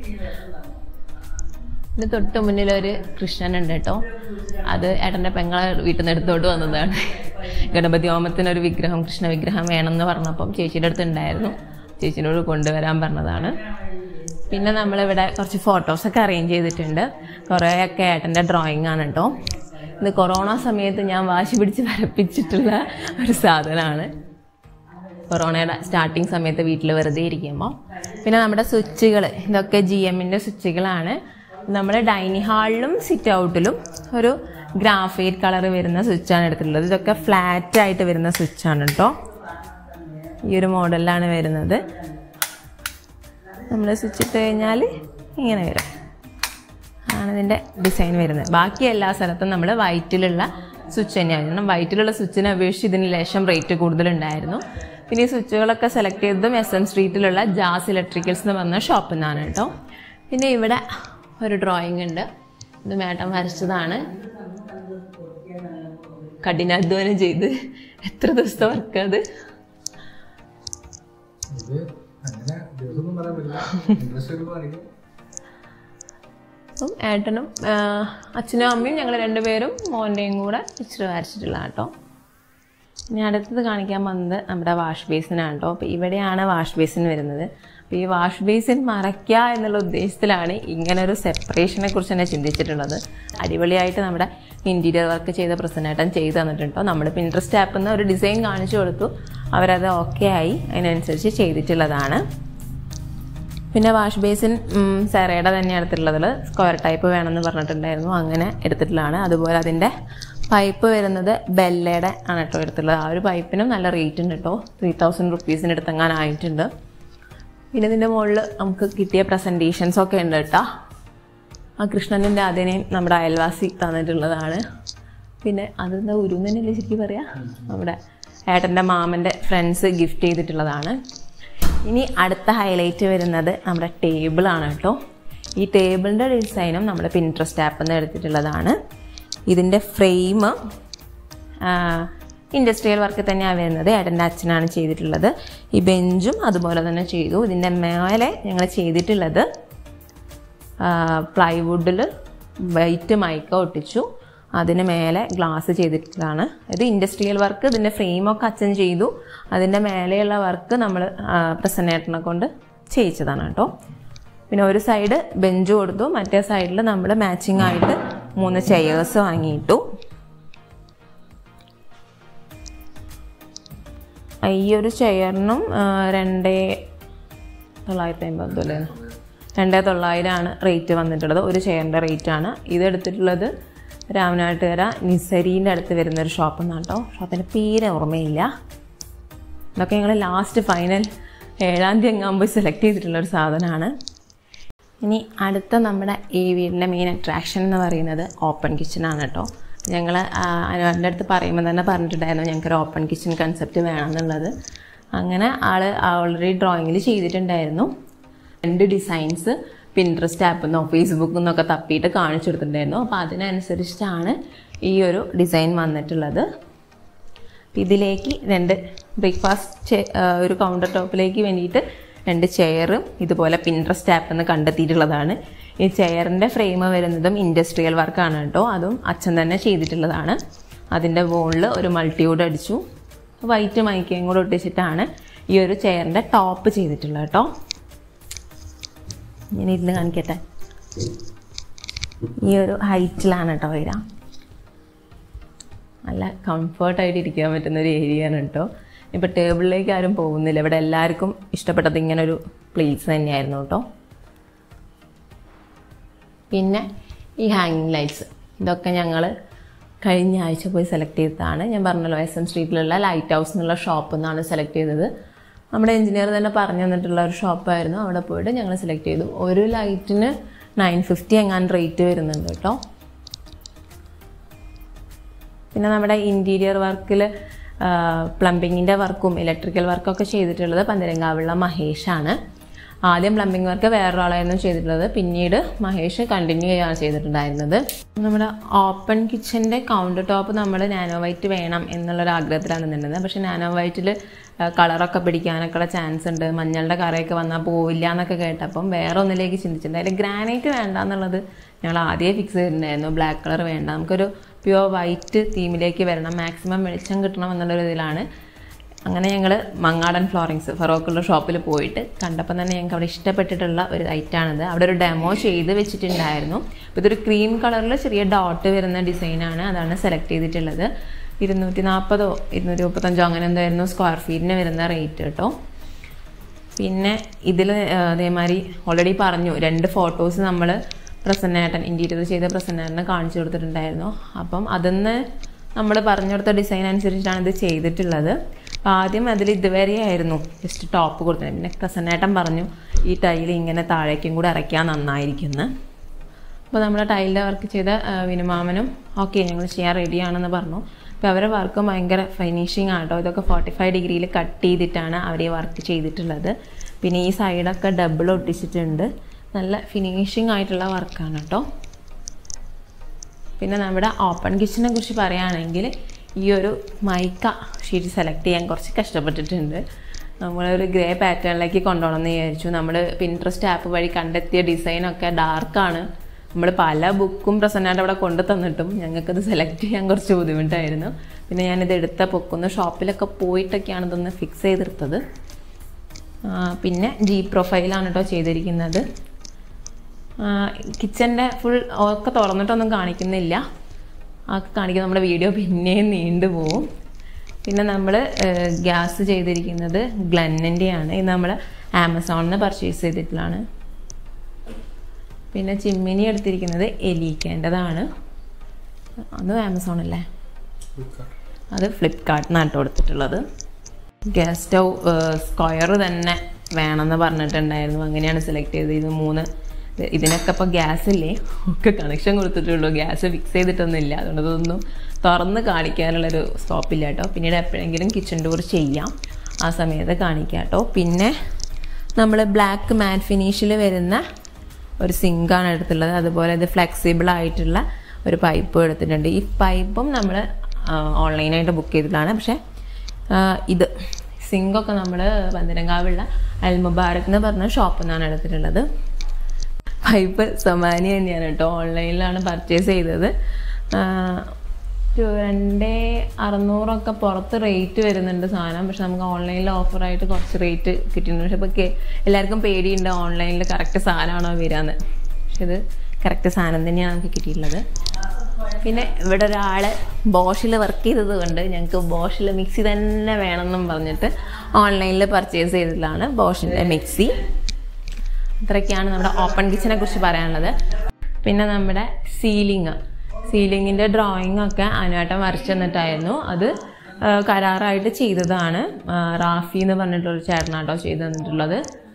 ഇത് തൊട്ട് മുന്നിലൊരു കൃഷ്ണനുണ്ട് കേട്ടോ അത് ഏട്ടൻ്റെ പെങ്ങളെ വീട്ടിൽ നിന്ന് എടുത്തോട്ട് വന്നതാണ് ഗണപതി ഹോമത്തിനൊരു വിഗ്രഹം കൃഷ്ണ വിഗ്രഹം വേണമെന്ന് പറഞ്ഞപ്പം ചേച്ചിയുടെ അടുത്ത് ഉണ്ടായിരുന്നു ചേച്ചിനോട് കൊണ്ടുവരാൻ പറഞ്ഞതാണ് പിന്നെ നമ്മളിവിടെ കുറച്ച് ഫോട്ടോസൊക്കെ അറേഞ്ച് ചെയ്തിട്ടുണ്ട് കുറേയൊക്കെ ഏട്ടൻ്റെ ഡ്രോയിങ് ആണ് കേട്ടോ ഇത് കൊറോണ സമയത്ത് ഞാൻ വാശി പിടിച്ച് വരപ്പിച്ചിട്ടുള്ള ഒരു സാധനമാണ് കൊറോണയുടെ സ്റ്റാർട്ടിങ് സമയത്ത് വീട്ടിൽ വെറുതെ ഇരിക്കുമ്പോൾ പിന്നെ നമ്മുടെ സ്വിച്ചുകൾ ഇതൊക്കെ ജി എമ്മിൻ്റെ സ്വിച്ചുകളാണ് നമ്മൾ ഡൈനിങ് ഹാളിലും സിറ്റ് ഔട്ടിലും ഒരു ഗ്രാഫൈറ്റ് കളർ വരുന്ന സ്വിച്ചാണ് എടുത്തിട്ടുള്ളത് ഇതൊക്കെ ഫ്ലാറ്റ് ആയിട്ട് വരുന്ന സ്വിച്ചാണ് കേട്ടോ ഈ ഒരു മോഡലിലാണ് വരുന്നത് നമ്മൾ സ്വിച്ച് ഇട്ട് കഴിഞ്ഞാൽ ഇങ്ങനെ വരും ആണ് ഇതിൻ്റെ ഡിസൈൻ വരുന്നത് ബാക്കി എല്ലാ സ്ഥലത്തും നമ്മൾ വൈറ്റിലുള്ള സ്വിച്ച് തന്നെയാണ് കാരണം വൈറ്റിലുള്ള സ്വിച്ചിനെ അപേക്ഷിച്ച് ഇതിന് ലേശം റേറ്റ് കൂടുതലുണ്ടായിരുന്നു പിന്നെ ഈ സ്വിച്ചുകളൊക്കെ സെലക്ട് ചെയ്തതും എസ് എം സ്ട്രീറ്റിലുള്ള ജാസ് ഇലക്ട്രിക്കൽസ് എന്ന് പറഞ്ഞ ഷോപ്പിൽ നിന്നാണ് കേട്ടോ പിന്നെ ഇവിടെ ഒരു ഡ്രോയിങ് ഉണ്ട് ഇത് മേട്ടം വരച്ചതാണ് കഠിനാധ്വാനം ചെയ്ത് എത്ര ദിവസത്തെ വർക്ക് അത് ഇത് അങ്ങനെ ദിവസമൊന്നും പറയാൻ പറ്റില്ല ഇൻട്രസ്റ്റ് വരുമ്പോൾ കാണിക്കും അപ്പം ഏട്ടനും ആ, അച്ഛനും അമ്മയും ഞങ്ങൾ രണ്ടുപേരും മോൻ്റെയും കൂടെ ഇച്ചിരി വരച്ചിട്ടുള്ള കേട്ടോ ഇനി അടുത്തത് കാണിക്കാൻ വന്നത് നമ്മുടെ വാഷ് ബേസിനാണ് കേട്ടോ അപ്പോൾ ഇവിടെയാണ് വാഷ് ബേസിൻ വരുന്നത് അപ്പോൾ ഈ വാഷ് ബേസിൻ മറയ്ക്കുക എന്നുള്ള ഉദ്ദേശത്തിലാണ് ഇങ്ങനെ ഒരു സെപ്പറേഷനെ കുറിച്ച് തന്നെ ചിന്തിച്ചിട്ടുള്ളത് അടിപൊളിയായിട്ട് നമ്മുടെ ഇൻറ്റീരിയർ വർക്ക് ചെയ്ത പ്രസന്നേട്ടൻ ചെയ്ത് തന്നിട്ടുണ്ടോ നമ്മൾ പിൻട്രസ്റ്റ് ആപ്പിൽ നിന്ന് ഒരു ഡിസൈൻ കാണിച്ചു കൊടുത്തു അവരത് ഓക്കെ ആയി അതിനനുസരിച്ച് ചെയ്തിട്ടുള്ളതാണ് പിന്നെ വാഷ് ബേസിൻ സെറയുടെ തന്നെ എടുത്തിട്ടുള്ളതിൽ സ്ക്വയർ ടൈപ്പ് വേണമെന്ന് പറഞ്ഞിട്ടുണ്ടായിരുന്നു അങ്ങനെ എടുത്തിട്ടുള്ളതാണ് അതുപോലെ അതിൻ്റെ പൈപ്പ് വരുന്നത് ബെല്ലയുടെ ആണ് കേട്ടോ എടുത്തിട്ടുള്ളത് ആ ഒരു പൈപ്പിനും നല്ല റേറ്റ് ഉണ്ട് കേട്ടോ ത്രീ തൗസൻഡ് റുപ്പീസിന് എടുത്തെങ്ങാനായിട്ടുണ്ട് പിന്നെ ഇതിൻ്റെ മുകളിൽ നമുക്ക് കിട്ടിയ പ്രസൻറ്റേഷൻസ് ഒക്കെ ഉണ്ട് കേട്ടോ ആ കൃഷ്ണൻ്റെ അതിനെയും നമ്മുടെ അയൽവാസി തന്നിട്ടുള്ളതാണ് പിന്നെ അതെന്താ ഉരു തന്നെയല്ലേ ശരിക്കും പറയാ നമ്മുടെ ഏട്ടൻ്റെ മാമൻ്റെ ഫ്രണ്ട്സ് ഗിഫ്റ്റ് ചെയ്തിട്ടുള്ളതാണ് ഇനി അടുത്ത ഹൈലൈറ്റ് വരുന്നത് നമ്മുടെ ടേബിളാണ് കേട്ടോ ഈ ടേബിളിൻ്റെ ഡിസൈനും നമ്മുടെ പിൻട്രസ്റ്റ് ആപ്പിൽ നിന്ന് എടുത്തിട്ടുള്ളതാണ് ഇതിൻ്റെ ഫ്രെയിം ഇൻഡസ്ട്രിയൽ വർക്ക് തന്നെയാണ് വരുന്നത് ഏട്ടൻ്റെ അച്ഛനാണ് ചെയ്തിട്ടുള്ളത് ഈ ബെഞ്ചും അതുപോലെ തന്നെ ചെയ്തു ഇതിൻ്റെ മേലെ ഞങ്ങൾ ചെയ്തിട്ടുള്ളത് പ്ലൈവുഡിൽ വൈറ്റ് മൈക്ക ഒട്ടിച്ചു അതിന് മേലെ ഗ്ലാസ് ചെയ്തിട്ടുള്ളതാണ് ഇത് ഇൻഡസ്ട്രിയൽ വർക്ക് ഇതിൻ്റെ ഫ്രെയിമൊക്കെ അച്ഛൻ ചെയ്തു അതിൻ്റെ മേലെയുള്ള വർക്ക് നമ്മൾ പ്രസന്നേട്ടനെ കൊണ്ട് ചെയ്യിച്ചതാണ് കേട്ടോ പിന്നെ ഒരു സൈഡ് ബെഞ്ച് കൊടുത്തു മറ്റേ സൈഡിൽ നമ്മൾ മാച്ചിങ് ആയിട്ട് മൂന്ന് ചെയേഴ്സ് വാങ്ങിയിട്ടു ഈ ഒരു ചെയറിനും രണ്ടേ തൊള്ളായിരത്തി അമ്പത് അല്ലേ രണ്ടേ തൊള്ളായിരമാണ് റേറ്റ് വന്നിട്ടുള്ളത് ഒരു ചെയറിൻ്റെ റേറ്റാണ് ഇതെടുത്തിട്ടുള്ളത് രാമനാട്ടുകര നിസരീൻ്റെ അടുത്ത് വരുന്നൊരു ഷോപ്പ് എന്നാണ് കേട്ടോ ഷോപ്പിൻ്റെ പേര് ഓർമ്മയില്ല ഇതൊക്കെ ഞങ്ങൾ ലാസ്റ്റ് ഫൈനൽ ഏഴാം തീയതി എങ്ങാകുമ്പോൾ സെലക്ട് ചെയ്തിട്ടുള്ള ഒരു സാധനമാണ് ഇനി അടുത്ത നമ്മുടെ ഈ വീടിൻ്റെ മെയിൻ അട്രാക്ഷൻ എന്ന് പറയുന്നത് ഓപ്പൺ കിച്ചണാണ് കേട്ടോ ഞങ്ങൾ അനുവാറിൻ്റെ അടുത്ത് പറയുമ്പോൾ തന്നെ പറഞ്ഞിട്ടുണ്ടായിരുന്നു ഞങ്ങൾക്കൊരു ഓപ്പൺ കിച്ചൺ കൺസെപ്റ്റ് വേണമെന്നുള്ളത് അങ്ങനെ ആൾ ഓൾറെഡി ഡ്രോയിങ്ങിൽ ചെയ്തിട്ടുണ്ടായിരുന്നു രണ്ട് ഡിസൈൻസ് പിൻട്രസ്റ്റ് ആപ്പിൽ നിന്നോ ഫേസ്ബുക്കിൽ നിന്നൊക്കെ തപ്പിയിട്ട് കാണിച്ചു കൊടുത്തിട്ടുണ്ടായിരുന്നു അപ്പോൾ അതിനനുസരിച്ചിട്ടാണ് ഈ ഒരു ഡിസൈൻ വന്നിട്ടുള്ളത് ഇതിലേക്ക് രണ്ട് ബ്രേക്ക്ഫാസ്റ്റ് ഒരു കൗണ്ടർ ടോപ്പിലേക്ക് വേണ്ടിയിട്ട് രണ്ട് ചെയറും ഇതുപോലെ പിൻട്രസ്റ്റ് ആപ്പിൽ നിന്ന് കണ്ടെത്തിയിട്ടുള്ളതാണ് ഈ ചെയറിൻ്റെ ഫ്രെയിം വരുന്നതും ഇൻഡസ്ട്രിയൽ വർക്കാണ് കേട്ടോ അതും അച്ഛൻ തന്നെ ചെയ്തിട്ടുള്ളതാണ് അതിൻ്റെ മുകളിൽ ഒരു മൾട്ടിവുഡ് അടിച്ചു വൈറ്റ് മൈക്കയും കൂടെ ഒട്ടിച്ചിട്ടാണ് ഈ ഒരു ചെയറിൻ്റെ ടോപ്പ് ചെയ്തിട്ടുള്ളത് കേട്ടോ ഞാൻ ഇരുന്ന് കാണിക്കട്ടെ ഈ ഒരു ഹൈറ്റിലാണ് കേട്ടോ വരിക നല്ല കംഫർട്ടായിട്ട് ഇരിക്കാൻ പറ്റുന്ന ഒരു ഏരിയയാണ് കേട്ടോ ഇപ്പോൾ ടേബിളിലേക്ക് ആരും പോകുന്നില്ല ഇവിടെ എല്ലാവർക്കും ഇഷ്ടപ്പെട്ടത് ഇങ്ങനെ ഒരു പ്ലേസ് തന്നെയായിരുന്നു കേട്ടോ പിന്നെ ഈ ഹാങ്ങിങ് ലൈറ്റ്സ് ഇതൊക്കെ ഞങ്ങൾ കഴിഞ്ഞ ആഴ്ച പോയി സെലക്ട് ചെയ്തതാണ് ഞാൻ പറഞ്ഞല്ലോ എസ് എം സ്ട്രീറ്റിലുള്ള ലൈറ്റ് ഹൗസ് എന്നുള്ള ഷോപ്പിൽ നിന്നാണ് സെലക്ട് ചെയ്തത് നമ്മുടെ എഞ്ചിനീയർ തന്നെ പറഞ്ഞു തന്നിട്ടുള്ള ഒരു ഷോപ്പായിരുന്നു അവിടെ പോയിട്ട് ഞങ്ങൾ സെലക്ട് ചെയ്തു ഒരു ലൈറ്റിന് നയൻ ഫിഫ്റ്റി എങ്ങാൻ റേറ്റ് വരുന്നുണ്ട് കേട്ടോ പിന്നെ നമ്മുടെ ഇൻറ്റീരിയർ വർക്കിൽ പ്ലംബിങ്ങിൻ്റെ വർക്കും ഇലക്ട്രിക്കൽ വർക്കൊക്കെ ചെയ്തിട്ടുള്ളത് പന്തരങ്കാവുള്ള മഹേഷാണ് ആദ്യം പ്ലംബിംഗ് വർക്ക് വേറൊരാളായിരുന്നു ചെയ്തിട്ടുള്ളത് പിന്നീട് മഹേഷ് കണ്ടിന്യൂ ചെയ്യുകയാണ് ചെയ്തിട്ടുണ്ടായിരുന്നത് നമ്മുടെ ഓപ്പൺ കിച്ചൻ്റെ കൗണ്ടർ ടോപ്പ് നമ്മൾ നാനോ വൈറ്റ് വേണം എന്നുള്ളൊരു ആഗ്രഹത്തിലാണ് നിന്നത് പക്ഷേ നാനോ വൈറ്റിൽ കളറൊക്കെ പിടിക്കാനൊക്കെയുള്ള ചാൻസ് ഉണ്ട് മഞ്ഞളുടെ കറയൊക്കെ വന്നാൽ പോവില്ല എന്നൊക്കെ കേട്ടപ്പം വേറെ ഒന്നിലേക്ക് ചിന്തിച്ചിട്ടുണ്ട് അതിൽ ഗ്രാനൈറ്റ് വേണ്ട എന്നുള്ളത് ഞങ്ങൾ ആദ്യമേ ഫിക്സ് ചെയ്തിട്ടുണ്ടായിരുന്നു ബ്ലാക്ക് കളർ വേണ്ട നമുക്കൊരു പ്യുവർ വൈറ്റ് തീമിലേക്ക് വരണം മാക്സിമം വെളിച്ചം കിട്ടണം എന്നുള്ളൊരു ഇതിലാണ് അങ്ങനെ ഞങ്ങൾ മങ്ങാടൻ ഫ്ലോറിങ്സ് ഫറോക്കുള്ള ഷോപ്പിൽ പോയിട്ട് കണ്ടപ്പോൾ തന്നെ ഞങ്ങൾക്ക് അവിടെ ഇഷ്ടപ്പെട്ടിട്ടുള്ള ഒരു ഐറ്റാണിത് അവിടെ ഒരു ഡെമോ ചെയ്ത് വെച്ചിട്ടുണ്ടായിരുന്നു അപ്പോൾ ഇതൊരു ക്രീം കളറിൽ ചെറിയ ഡോട്ട് വരുന്ന ഡിസൈനാണ് അതാണ് സെലക്ട് ചെയ്തിട്ടുള്ളത് ഇരുന്നൂറ്റി നാൽപ്പതോ ഇരുന്നൂറ്റി മുപ്പത്തഞ്ചോ അങ്ങനെ എന്തായിരുന്നു സ്ക്വയർ ഫീറ്റിന് വരുന്ന റേറ്റ് കേട്ടോ പിന്നെ ഇതിൽ അതേമാതിരി ഓൾറെഡി പറഞ്ഞു രണ്ട് ഫോട്ടോസ് നമ്മൾ പ്രസന്നേട്ടൻ ഇൻറ്റീരിയർ ചെയ്ത പ്രസന്നേട്ടനെ കാണിച്ചു കൊടുത്തിട്ടുണ്ടായിരുന്നു അപ്പം അതിന്ന് നമ്മൾ പറഞ്ഞു കൊടുത്ത ഡിസൈൻ അനുസരിച്ചിട്ടാണ് ഇത് ചെയ്തിട്ടുള്ളത് അപ്പോൾ ആദ്യം അതിൽ ഇതുവരെ ആയിരുന്നു ജസ്റ്റ് ടോപ്പ് കൊടുത്തത് പിന്നെ പ്രസന്നേട്ടൻ പറഞ്ഞു ഈ ടൈൽ ഇങ്ങനെ താഴേക്കും കൂടെ ഇറക്കിയാൽ നന്നായിരിക്കുമെന്ന് അപ്പോൾ നമ്മുടെ ടൈലിൻ്റെ വർക്ക് ചെയ്ത ആ, വിനുമാമനും ഓക്കെ ഞങ്ങൾ ചെയ്യാൻ റെഡിയാണെന്ന് പറഞ്ഞു അപ്പോൾ അവരെ വർക്ക് ഭയങ്കര ഫിനിഷിങ് ആട്ടോ ഇതൊക്കെ ഫോർട്ടി ഫൈവ് ഡിഗ്രിയിൽ കട്ട് ചെയ്തിട്ടാണ് അവർ ഈ വർക്ക് ചെയ്തിട്ടുള്ളത് പിന്നെ ഈ സൈഡൊക്കെ ഡബിൾ ഒട്ടിച്ചിട്ടുണ്ട് നല്ല ഫിനിഷിംഗ് ആയിട്ടുള്ള വർക്കാണ് കേട്ടോ പിന്നെ നമ്മുടെ ഓപ്പൺ കിച്ചനെ കുറിച്ച് പറയുകയാണെങ്കിൽ ഈ ഒരു മൈക്ക ഷീറ്റ് സെലക്ട് ചെയ്യാൻ കുറച്ച് കഷ്ടപ്പെട്ടിട്ടുണ്ട് നമ്മളൊരു ഗ്രേ പാറ്റേണിലേക്ക് കൊണ്ടുപോകണമെന്ന് വിചാരിച്ചു നമ്മൾ പിൻട്രസ്റ്റ് ആപ്പ് വഴി കണ്ടെത്തിയ ഡിസൈനൊക്കെ ഡാർക്കാണ് നമ്മൾ പല ബുക്കും പ്രസന്നായിട്ട് അവിടെ കൊണ്ടു തന്നിട്ടും ഞങ്ങൾക്കത് സെലക്ട് ചെയ്യാൻ കുറച്ച് ബുദ്ധിമുട്ടായിരുന്നു പിന്നെ ഞാനിത് എടുത്ത പൊക്കുന്ന ഷോപ്പിലൊക്കെ പോയിട്ടൊക്കെയാണ് ഇതൊന്ന് ഫിക്സ് ചെയ്തെടുത്തത് ആ, പിന്നെ ജി പ്രൊഫൈലാണ് കേട്ടോ ചെയ്തിരിക്കുന്നത് കിച്ചൻ്റെ ഫുൾ ഒക്കെ തുറന്നിട്ടൊന്നും കാണിക്കുന്നില്ല ആ കാണിക്കുന്ന നമ്മുടെ വീഡിയോ പിന്നെയും നീണ്ടു പോവും പിന്നെ നമ്മൾ ഗ്യാസ് ചെയ്തിരിക്കുന്നത് ഗ്ലന്നിൻ്റെയാണ് ഇത് നമ്മൾ ആമസോണിൽ നിന്ന് പർച്ചേസ് ചെയ്തിട്ടുള്ളതാണ് പിന്നെ ചിമ്മിനി എടുത്തിരിക്കുന്നത് എലീക്കേണ്ടതാണ് അതും ആമസോൺ അല്ലേ അത് ഫ്ലിപ്കാർട്ടിനാണ് കേട്ടോ കൊടുത്തിട്ടുള്ളത് ഗ്യാസ് സ്റ്റൗ സ്ക്വയർ തന്നെ വേണമെന്ന് പറഞ്ഞിട്ടുണ്ടായിരുന്നു അങ്ങനെയാണ് സെലക്ട് ചെയ്തത് ഇത് മൂന്ന് ഇത് ഇതിനൊക്കെ ഇപ്പോൾ ഗ്യാസ് ഇല്ലേ ഒക്കെ കണക്ഷൻ കൊടുത്തിട്ടുള്ളൂ ഗ്യാസ് ഫിക്സ് ചെയ്തിട്ടൊന്നുമില്ല അതുകൊണ്ട് ഇതൊന്നും തുറന്ന് കാണിക്കാനുള്ളൊരു സ്കോപ്പില്ല കേട്ടോ പിന്നീട് എപ്പോഴെങ്കിലും കിച്ചൺ ടൂർ ചെയ്യാം ആ സമയത്ത് കാണിക്കാം കേട്ടോ പിന്നെ നമ്മൾ ബ്ലാക്ക് മാറ്റ് ഫിനിഷിൽ വരുന്ന ഒരു സിങ്കാണ് എടുത്തിട്ടുള്ളത് അതുപോലെ ഇത് ഫ്ലെക്സിബിൾ ആയിട്ടുള്ള ഒരു പൈപ്പ് എടുത്തിട്ടുണ്ട് ഈ പൈപ്പും നമ്മൾ ഓൺലൈനായിട്ട് ബുക്ക് ചെയ്തിട്ടുള്ളതാണ് പക്ഷേ ആ, ഇത് സിങ്കൊക്കെ നമ്മൾ പന്തരങ്കാവുള്ള അൽ മുബാറക് എന്ന് പറഞ്ഞ ഷോപ്പിൽ നിന്നാണ് എടുത്തിട്ടുള്ളത് പൈപ്പ് സൊമാനി തന്നെയാണ് കേട്ടോ ഓൺലൈനിലാണ് പർച്ചേസ് ചെയ്തത് ആ, ഒരു രണ്ടേ അറുന്നൂറൊക്കെ പുറത്ത് റേറ്റ് വരുന്നുണ്ട് സാധനം പക്ഷെ നമുക്ക് ഓൺലൈനിൽ ഓഫറായിട്ട് കുറച്ച് റേറ്റ് കിട്ടുന്നുണ്ട് പക്ഷെ ഇപ്പോൾ എല്ലാവർക്കും പേടിയുണ്ട് ഓൺലൈനിൽ കറക്റ്റ് സാധനമാണോ വരാന്ന് പക്ഷെ ഇത് കറക്റ്റ് സാധനം തന്നെയാണ് നമുക്ക് കിട്ടിയിട്ടുള്ളത് പിന്നെ ഇവിടെ ഒരാൾ ബോഷിൽ വർക്ക് ചെയ്തത് കൊണ്ട് ഞങ്ങൾക്ക് ബോഷിൽ മിക്സി തന്നെ വേണമെന്നും പറഞ്ഞിട്ട് ഓൺലൈനിൽ പർച്ചേസ് ചെയ്തതാണ് ബോഷിൻ്റെ മിക്സി ഇത്രയൊക്കെയാണ് നമ്മുടെ ഓപ്പൺ കിച്ചനെ കുറിച്ച് പറയാനുള്ളത് പിന്നെ നമ്മുടെ സീലിംഗ് സീലിങ്ങിൻ്റെ ഡ്രോയിങ് ഒക്കെ അനുവേട്ടം വരച്ചു തന്നിട്ടായിരുന്നു അത് ആ, കരാറായിട്ട് ചെയ്തതാണ് ആ, റാഫി എന്ന് പറഞ്ഞിട്ടൊരു ചേട്ടനാട്ടോ ചെയ്തു തന്നിട്ടുള്ളത്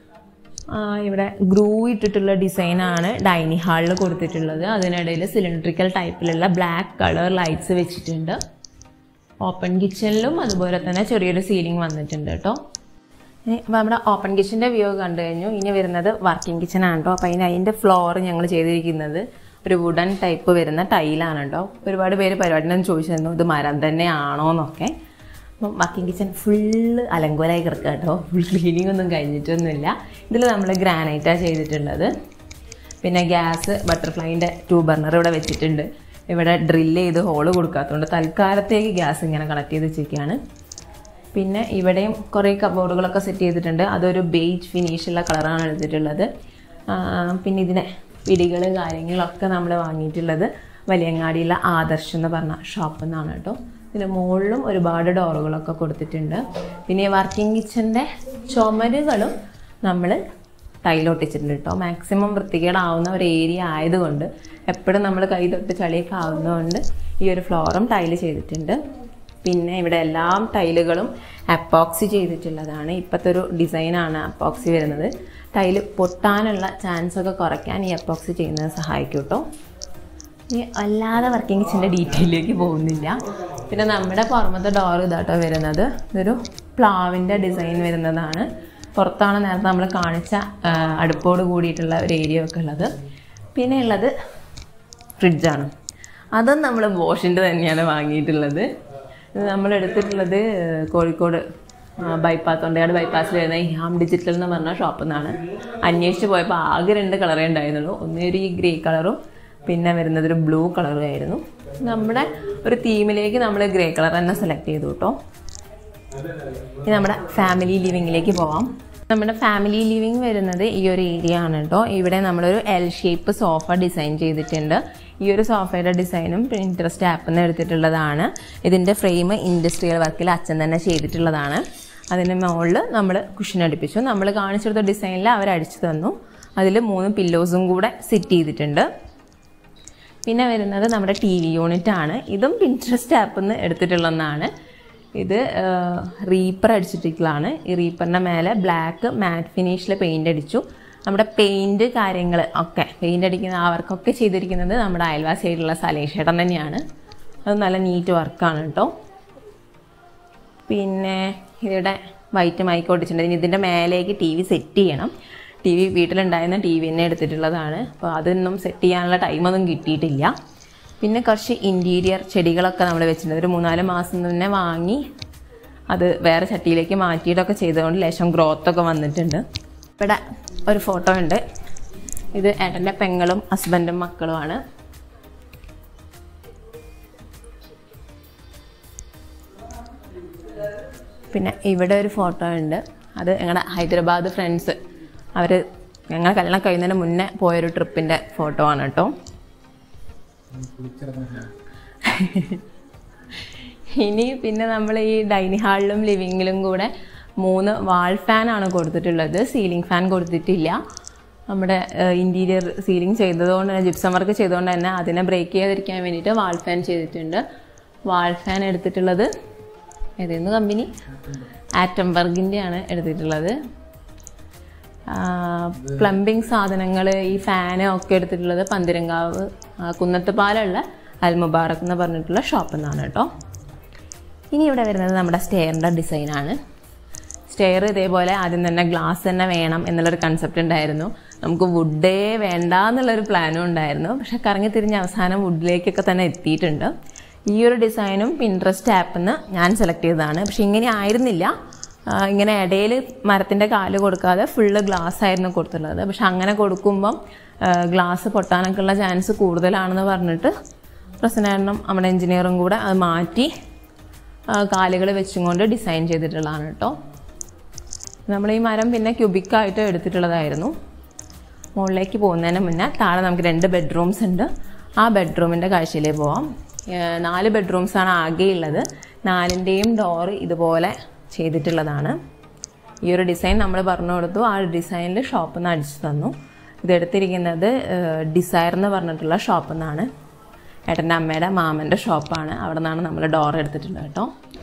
ആ, ഇവിടെ ഗ്രൂ ഇട്ടിട്ടുള്ള ഡിസൈനാണ് ഡൈനിങ് ഹാളിൽ കൊടുത്തിട്ടുള്ളത് അതിനിടയിൽ സിലിണ്ടറിക്കൽ ടൈപ്പിലുള്ള ബ്ലാക്ക് കളർ ലൈറ്റ്സ് വെച്ചിട്ടുണ്ട് ഓപ്പൺ കിച്ചണിലും അതുപോലെ തന്നെ ചെറിയൊരു സീലിംഗ് വന്നിട്ടുണ്ട് കേട്ടോ ഇനി അപ്പോൾ നമ്മുടെ ഓപ്പൺ കിച്ചൻ്റെ വ്യൂ കണ്ടു കഴിഞ്ഞു ഇനി വരുന്നത് വർക്കിംഗ് കിച്ചൺ ആണ് കേട്ടോ അപ്പോൾ അതിന് അതിൻ്റെ ഫ്ലോർ ഞങ്ങൾ ചെയ്തിരിക്കുന്നത് ഒരു വുഡൻ ടൈപ്പ് വരുന്ന ടൈലാണ് കേട്ടോ ഒരുപാട് പേര് പരിപാടിനും ചോദിച്ചിരുന്നു ഇത് മരം തന്നെയാണോ എന്നൊക്കെ അപ്പം വർക്കിംഗ് കിച്ചൺ ഫുള്ള് അലങ്കോലായി കിടക്കുക കേട്ടോ ഫുൾ ക്ലീനിങ് ഒന്നും കഴിഞ്ഞിട്ടൊന്നുമില്ല ഇതിൽ നമ്മൾ ഗ്രാനൈറ്റാണ് ചെയ്തിട്ടുള്ളത് പിന്നെ ഗ്യാസ് ബട്ടർഫ്ലൈൻ്റെ ടൂ ബർണർ ഇവിടെ വെച്ചിട്ടുണ്ട് ഇവിടെ ഡ്രില്ല് ചെയ്ത് ഹോള് കൊടുക്കാത്തതുകൊണ്ട് തൽക്കാലത്തേക്ക് ഗ്യാസ് ഇങ്ങനെ കണക്ട് ചെയ്ത് വെച്ചിരിക്കുകയാണ് പിന്നെ ഇവിടെയും കുറേ കബോർഡുകളൊക്കെ സെറ്റ് ചെയ്തിട്ടുണ്ട് അതൊരു ബേജ് ഫിനിഷുള്ള കളറാണ് എടുത്തിട്ടുള്ളത് ആ, പിന്നെ ഇതിനെ പിടികൾ കാര്യങ്ങളൊക്കെ നമ്മൾ വാങ്ങിയിട്ടുള്ളത് വലിയങ്ങാടിയിലെ ആദർശ് എന്ന് പറഞ്ഞ ഷോപ്പിൽ നിന്നാണ് കേട്ടോ ഇതിന് മുകളിലും ഒരുപാട് ഡോറുകളൊക്കെ കൊടുത്തിട്ടുണ്ട് പിന്നെ ഈ വർക്കിംഗ് കിച്ചൻ്റെ ചുമരുകളും നമ്മൾ ടൈലൊട്ടിച്ചിട്ടുണ്ട് കേട്ടോ മാക്സിമം വൃത്തികേടാവുന്ന ഒരു ഏരിയ ആയതുകൊണ്ട് എപ്പോഴും നമ്മൾ കൈ തൊട്ട് ചളിയൊക്കെ ആവുന്നതുകൊണ്ട് ഈ ഒരു ഫ്ലോറും ടൈല് ചെയ്തിട്ടുണ്ട് പിന്നെ ഇവിടെ എല്ലാം ടൈലുകളും അപ്പോക്സി ചെയ്തിട്ടുള്ളതാണ് ഇപ്പോഴത്തെ ഒരു ഡിസൈനാണ് അപ്പോക്സി വരുന്നത് ടൈല് പൊട്ടാനുള്ള ചാൻസ് ഒക്കെ കുറയ്ക്കാൻ ഈ അപ്പോക്സി ചെയ്യുന്നത് സഹായിക്കും കേട്ടോ ഇനി അല്ലാതെ വർക്കിംഗ് കിച്ചൻ്റെ ഡീറ്റെയിലേക്ക് പോകുന്നില്ല പിന്നെ നമ്മുടെ പുറമത്തെ ഡോർ ഇതാട്ടോ വരുന്നത് ഇതൊരു പ്ലാവിൻ്റെ ഡിസൈൻ വരുന്നതാണ് പുറത്താണ് നേരത്തെ നമ്മൾ കാണിച്ച ആ, അടുപ്പോട് കൂടിയിട്ടുള്ള ഒരു ഏരിയ ഒക്കെ ഉള്ളത് പിന്നെ ഉള്ളത് ഫ്രിഡ്ജാണ് അതും നമ്മൾ ബോഷിൻ്റെ തന്നെയാണ് വാങ്ങിയിട്ടുള്ളത് ഇത് നമ്മൾ എടുത്തിട്ടുള്ളത് കോഴിക്കോട് ബൈപ്പാസ് തൊണ്ടയാട് ബൈപ്പാസിൽ വരുന്ന ഹാം ഡിജിറ്റൽ എന്ന് പറഞ്ഞ ഷോപ്പിൽ നിന്നാണ് അന്വേഷിച്ച് പോയപ്പോൾ ആകെ രണ്ട് കളറേ ഉണ്ടായിരുന്നുള്ളൂ ഒന്ന് ഒരു ഈ ഗ്രേ കളറും പിന്നെ വരുന്നത് ഒരു ബ്ലൂ കളറും ആയിരുന്നു നമ്മുടെ ഒരു തീമിലേക്ക് നമ്മൾ ഗ്രേ കളർ തന്നെ സെലക്ട് ചെയ്തു കേട്ടോ ഇനി നമ്മുടെ ഫാമിലി ലിവിങ്ങിലേക്ക് പോവാം നമ്മുടെ ഫാമിലി ലിവിങ് വരുന്നത് ഈ ഒരു ഏരിയ ആണ് കേട്ടോ ഇവിടെ നമ്മളൊരു എൽ ഷേപ്പ് സോഫ ഡിസൈൻ ചെയ്തിട്ടുണ്ട് ഈ ഒരു സോഫയുടെ ഡിസൈനും ഇൻട്രസ്റ്റ് ആപ്പിൽ നിന്ന് എടുത്തിട്ടുള്ളതാണ് ഇതിൻ്റെ ഫ്രെയിം ഇൻഡസ്ട്രിയൽ വർക്കിൽ അച്ഛൻ തന്നെ ചെയ്തിട്ടുള്ളതാണ് അതിന് മുകളിൽ നമ്മൾ കുഷൻ അടുപ്പിച്ചു നമ്മൾ കാണിച്ചെടുത്ത ഡിസൈനിൽ അവർ അടിച്ചു തന്നു അതിൽ മൂന്ന് പില്ലോസും കൂടെ സെറ്റ് ചെയ്തിട്ടുണ്ട് പിന്നെ വരുന്നത് നമ്മുടെ ടി വി യൂണിറ്റ് ആണ് ഇതും പിൻട്രസ്റ്റ് ആപ്പിൽ നിന്ന് എടുത്തിട്ടുള്ള ഒന്നാണ് ഇത് റീപ്പർ അടിച്ചിട്ടുള്ളതാണ് ഈ റീപ്പറിൻ്റെ മേലെ ബ്ലാക്ക് മാറ്റ് ഫിനിഷിൽ പെയിൻ്റ് അടിച്ചു നമ്മുടെ പെയിൻറ് കാര്യങ്ങൾ ഒക്കെ പെയിൻ്റ് അടിക്കുന്ന അവർക്കൊക്കെ ചെയ്തിരിക്കുന്നത് നമ്മുടെ അയൽവാസിയായിട്ടുള്ള സലേഷേട്ടൻ തന്നെയാണ് അത് നല്ല നീറ്റ് വർക്കാണ് കേട്ടോ പിന്നെ ഇവിടെ വൈറ്റ് മൈക്ക് ഒട്ടിച്ചിട്ടുണ്ട് ഇനി ഇതിൻ്റെ മേലേക്ക് ടി വി സെറ്റ് ചെയ്യണം ടി വി വീട്ടിലുണ്ടായിരുന്ന ടി വി തന്നെ എടുത്തിട്ടുള്ളതാണ് അപ്പോൾ അതൊന്നും സെറ്റ് ചെയ്യാനുള്ള ടൈമൊന്നും കിട്ടിയിട്ടില്ല പിന്നെ കുറച്ച് ഇൻറ്റീരിയർ ചെടികളൊക്കെ നമ്മൾ വെച്ചിട്ടുണ്ട് ഒരു മൂന്നാല് മാസം തന്നെ വാങ്ങി അത് വേറെ ചട്ടിയിലേക്ക് മാറ്റിയിട്ടൊക്കെ ചെയ്തുകൊണ്ട് ലേശം ഗ്രോത്ത് ഒക്കെ വന്നിട്ടുണ്ട് ഇവിടെ ഒരു ഫോട്ടോ ഉണ്ട് ഇത് ഏട്ടൻ്റെ പെങ്ങളും ഹസ്ബൻഡും മക്കളുമാണ് പിന്നെ ഇവിടെ ഒരു ഫോട്ടോ ഉണ്ട് അത് ഞങ്ങളുടെ ഹൈദരാബാദ് ഫ്രണ്ട്സ് അവർ ഞങ്ങൾ കല്യാണം കഴിയുന്നതിന് മുന്നേ പോയൊരു ട്രിപ്പിൻ്റെ ഫോട്ടോ ആണ് കേട്ടോ കുളിച്ചിറങ്ങുന്ന ഇനി ഇനി പിന്നെ നമ്മൾ ഈ ഡൈനിങ് ഹാളിലും ലിവിങ്ങിലും കൂടെ മൂന്ന് വാൾ ഫാൻ ആണ് കൊടുത്തിട്ടുള്ളത് സീലിംഗ് ഫാൻ കൊടുത്തിട്ടില്ല നമ്മുടെ ഇൻറ്റീരിയർ സീലിംഗ് ചെയ്തതുകൊണ്ട് തന്നെ ജിപ്സം വർക്ക് ചെയ്തുകൊണ്ട് തന്നെ അതിനെ ബ്രേക്ക് ചെയ്യാതിരിക്കാൻ വേണ്ടിയിട്ട് വാൾ ഫാൻ ചെയ്തിട്ടുണ്ട് വാൾ ഫാൻ എടുത്തിട്ടുള്ളത് ഏതായിരുന്നു കമ്പനി ആറ്റംബർഗിൻ്റെ ആണ് എടുത്തിട്ടുള്ളത് പ്ലംബിംഗ് സാധനങ്ങൾ ഈ ഫാന് ഒക്കെ എടുത്തിട്ടുള്ളത് പന്തിരങ്കാവ് ആ, കുന്നത്തുപാലുള്ള അൽ മുബാറക് എന്ന് പറഞ്ഞിട്ടുള്ള ഷോപ്പിൽ നിന്നാണ് കേട്ടോ ഇനി ഇവിടെ വരുന്നത് നമ്മുടെ സ്റ്റെയറിൻ്റെ ഡിസൈനാണ് സ്റ്റെയർ ഇതേപോലെ ആദ്യം തന്നെ ഗ്ലാസ് തന്നെ വേണം എന്നുള്ളൊരു കൺസെപ്റ്റ് ഉണ്ടായിരുന്നു നമുക്ക് വുഡേ വേണ്ട എന്നുള്ളൊരു പ്ലാനും ഉണ്ടായിരുന്നു പക്ഷെ കറങ്ങി തിരിഞ്ഞ് അവസാനം വുഡിലേക്കൊക്കെ തന്നെ എത്തിയിട്ടുണ്ട് ഈ ഒരു ഡിസൈനും പിൻട്രസ്റ്റ് ആപ്പിൽ നിന്ന് ഞാൻ സെലക്ട് ചെയ്തതാണ് പക്ഷെ ഇങ്ങനെ ആയിരുന്നില്ല ആ, ഇങ്ങനെ ഇടയിൽ മരത്തിൻ്റെ കാല് കൊടുക്കാതെ ഫുള്ള് ഗ്ലാസ് ആയിരുന്നു കൊടുത്തിട്ടുള്ളത് പക്ഷെ അങ്ങനെ കൊടുക്കുമ്പം ഗ്ലാസ് പൊട്ടാനൊക്കെ ഉള്ള ചാൻസ് കൂടുതലാണെന്ന് പറഞ്ഞിട്ട് പ്രശ്നം നമ്മുടെ എഞ്ചിനീയറും കൂടെ അത് മാറ്റി കാലുകൾ വെച്ചും കൊണ്ട് ഡിസൈൻ ചെയ്തിട്ടുള്ളതാണ് കേട്ടോ നമ്മൾ ഈ മരം പിന്നെ ക്യൂബിക്കായിട്ട് എടുത്തിട്ടുള്ളതായിരുന്നു മുകളിലേക്ക് പോകുന്നതിന് മുന്നേ താഴെ നമുക്ക് രണ്ട് ബെഡ്റൂംസ് ഉണ്ട് ആ ബെഡ്റൂമിൻ്റെ കാഴ്ചയിലേക്ക് പോവാം ഏഹ് നാല് ബെഡ്റൂംസാണ് ആകെ ഉള്ളത് നാലിൻ്റെയും ഡോറ് ഇതുപോലെ ചെയ്തിട്ടുള്ളതാണ് ഈ ഒരു ഡിസൈൻ നമ്മൾ പറഞ്ഞു കൊടുത്തു ആ ഡിസൈനിൽ ഷോപ്പിൽ നിന്ന് അടിച്ചു തന്നു ഇത് എടുത്തിരിക്കുന്നത് ഡിസയർ എന്ന് പറഞ്ഞിട്ടുള്ള ഷോപ്പിൽ നിന്നാണ് ഏട്ടൻ്റെ അമ്മയുടെ മാമൻ്റെ ഷോപ്പാണ് അവിടെ നിന്നാണ് നമ്മൾ ഡോർ എടുത്തിട്ടുള്ളത് കേട്ടോ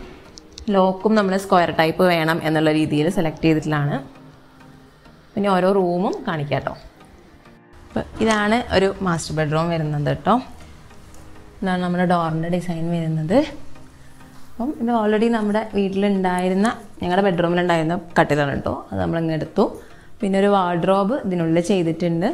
ലോക്കും നമ്മൾ സ്ക്വയർ ടൈപ്പ് വേണം എന്നുള്ള രീതിയിൽ സെലക്ട് ചെയ്തിട്ടുള്ളതാണ് പിന്നെ ഓരോ റൂമും കാണിക്കാം കേട്ടോ അപ്പോൾ ഇതാണ് ഒരു മാസ്റ്റർ ബെഡ്റൂം വരുന്നത് കേട്ടോ ഇതാണ് നമ്മുടെ ഡോറിൻ്റെ ഡിസൈൻ വരുന്നത് അപ്പം ഇത് ഓൾറെഡി നമ്മുടെ വീട്ടിലുണ്ടായിരുന്ന ഞങ്ങളുടെ ബെഡ്റൂമിലുണ്ടായിരുന്ന കട്ടിലാണ് കേട്ടോ അത് നമ്മളിങ്ങ് എടുത്തു പിന്നെ ഒരു വാർഡ്രോബ് ഇതിനുള്ളിൽ ചെയ്തിട്ടുണ്ട്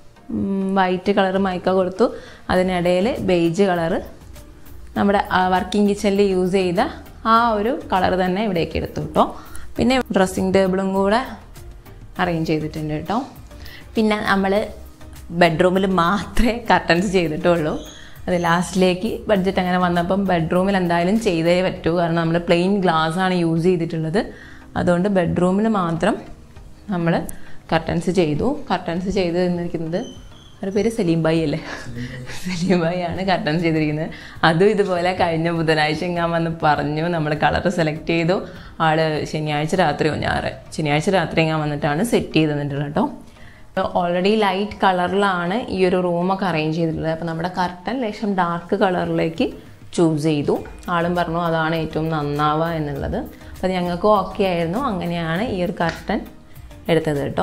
വൈറ്റ് കളർ മൈക്ക കൊടുത്തു അതിനിടയിൽ ബേജ് കളറ് നമ്മുടെ വർക്കിംഗ് കിച്ചണിൽ യൂസ് ചെയ്ത ആ ഒരു കളർ തന്നെ ഇവിടേക്ക് എടുത്തു കേട്ടോ പിന്നെ ഡ്രസ്സിങ് ടേബിളും കൂടെ അറേഞ്ച് ചെയ്തിട്ടുണ്ട് കേട്ടോ പിന്നെ നമ്മൾ ബെഡ്റൂമിൽ മാത്രമേ കർട്ടൻസ് ചെയ്തിട്ടുള്ളൂ അത് ലാസ്റ്റിലേക്ക് ബഡ്ജറ്റ് അങ്ങനെ വന്നപ്പം ബെഡ്റൂമിൽ എന്തായാലും ചെയ്തേ പറ്റൂ കാരണം നമ്മൾ പ്ലെയിൻ ഗ്ലാസ് ആണ് യൂസ് ചെയ്തിട്ടുള്ളത് അതുകൊണ്ട് ബെഡ്റൂമിൽ മാത്രം നമ്മൾ കർട്ടൻസ് ചെയ്തു കർട്ടൻസ് ചെയ്ത് തന്നിരിക്കുന്നത് അവരുടെ പേര് സലീം ബായി അല്ലേ സലീം ബായി ആണ് കർട്ടൻസ് ചെയ്തിരിക്കുന്നത് അതും ഇതുപോലെ കഴിഞ്ഞ ബുധനാഴ്ച ഞാൻ വന്ന് പറഞ്ഞു നമ്മൾ കളർ സെലക്ട് ചെയ്തു ആള് ശനിയാഴ്ച രാത്രിയോ ഞായറ് ശനിയാഴ്ച രാത്രി ഞാൻ വന്നിട്ടാണ് സെറ്റ് ചെയ്ത് തന്നിട്ടുള്ളത് കേട്ടോ ഓൾറെഡി ലൈറ്റ് കളറിലാണ് ഈ ഒരു റൂമൊക്കെ അറേഞ്ച് ചെയ്തിട്ടുള്ളത് അപ്പോൾ നമ്മുടെ കർട്ടൻ ലേശം ഡാർക്ക് കളറിലേക്ക് ചൂസ് ചെയ്തു ആളും പറഞ്ഞു അതാണ് ഏറ്റവും നന്നാവുക എന്നുള്ളത് അപ്പോൾ ഞങ്ങൾക്കും ഓക്കെ ആയിരുന്നു അങ്ങനെയാണ് ഈ ഒരു കർട്ടൻ എടുത്തത് കേട്ടോ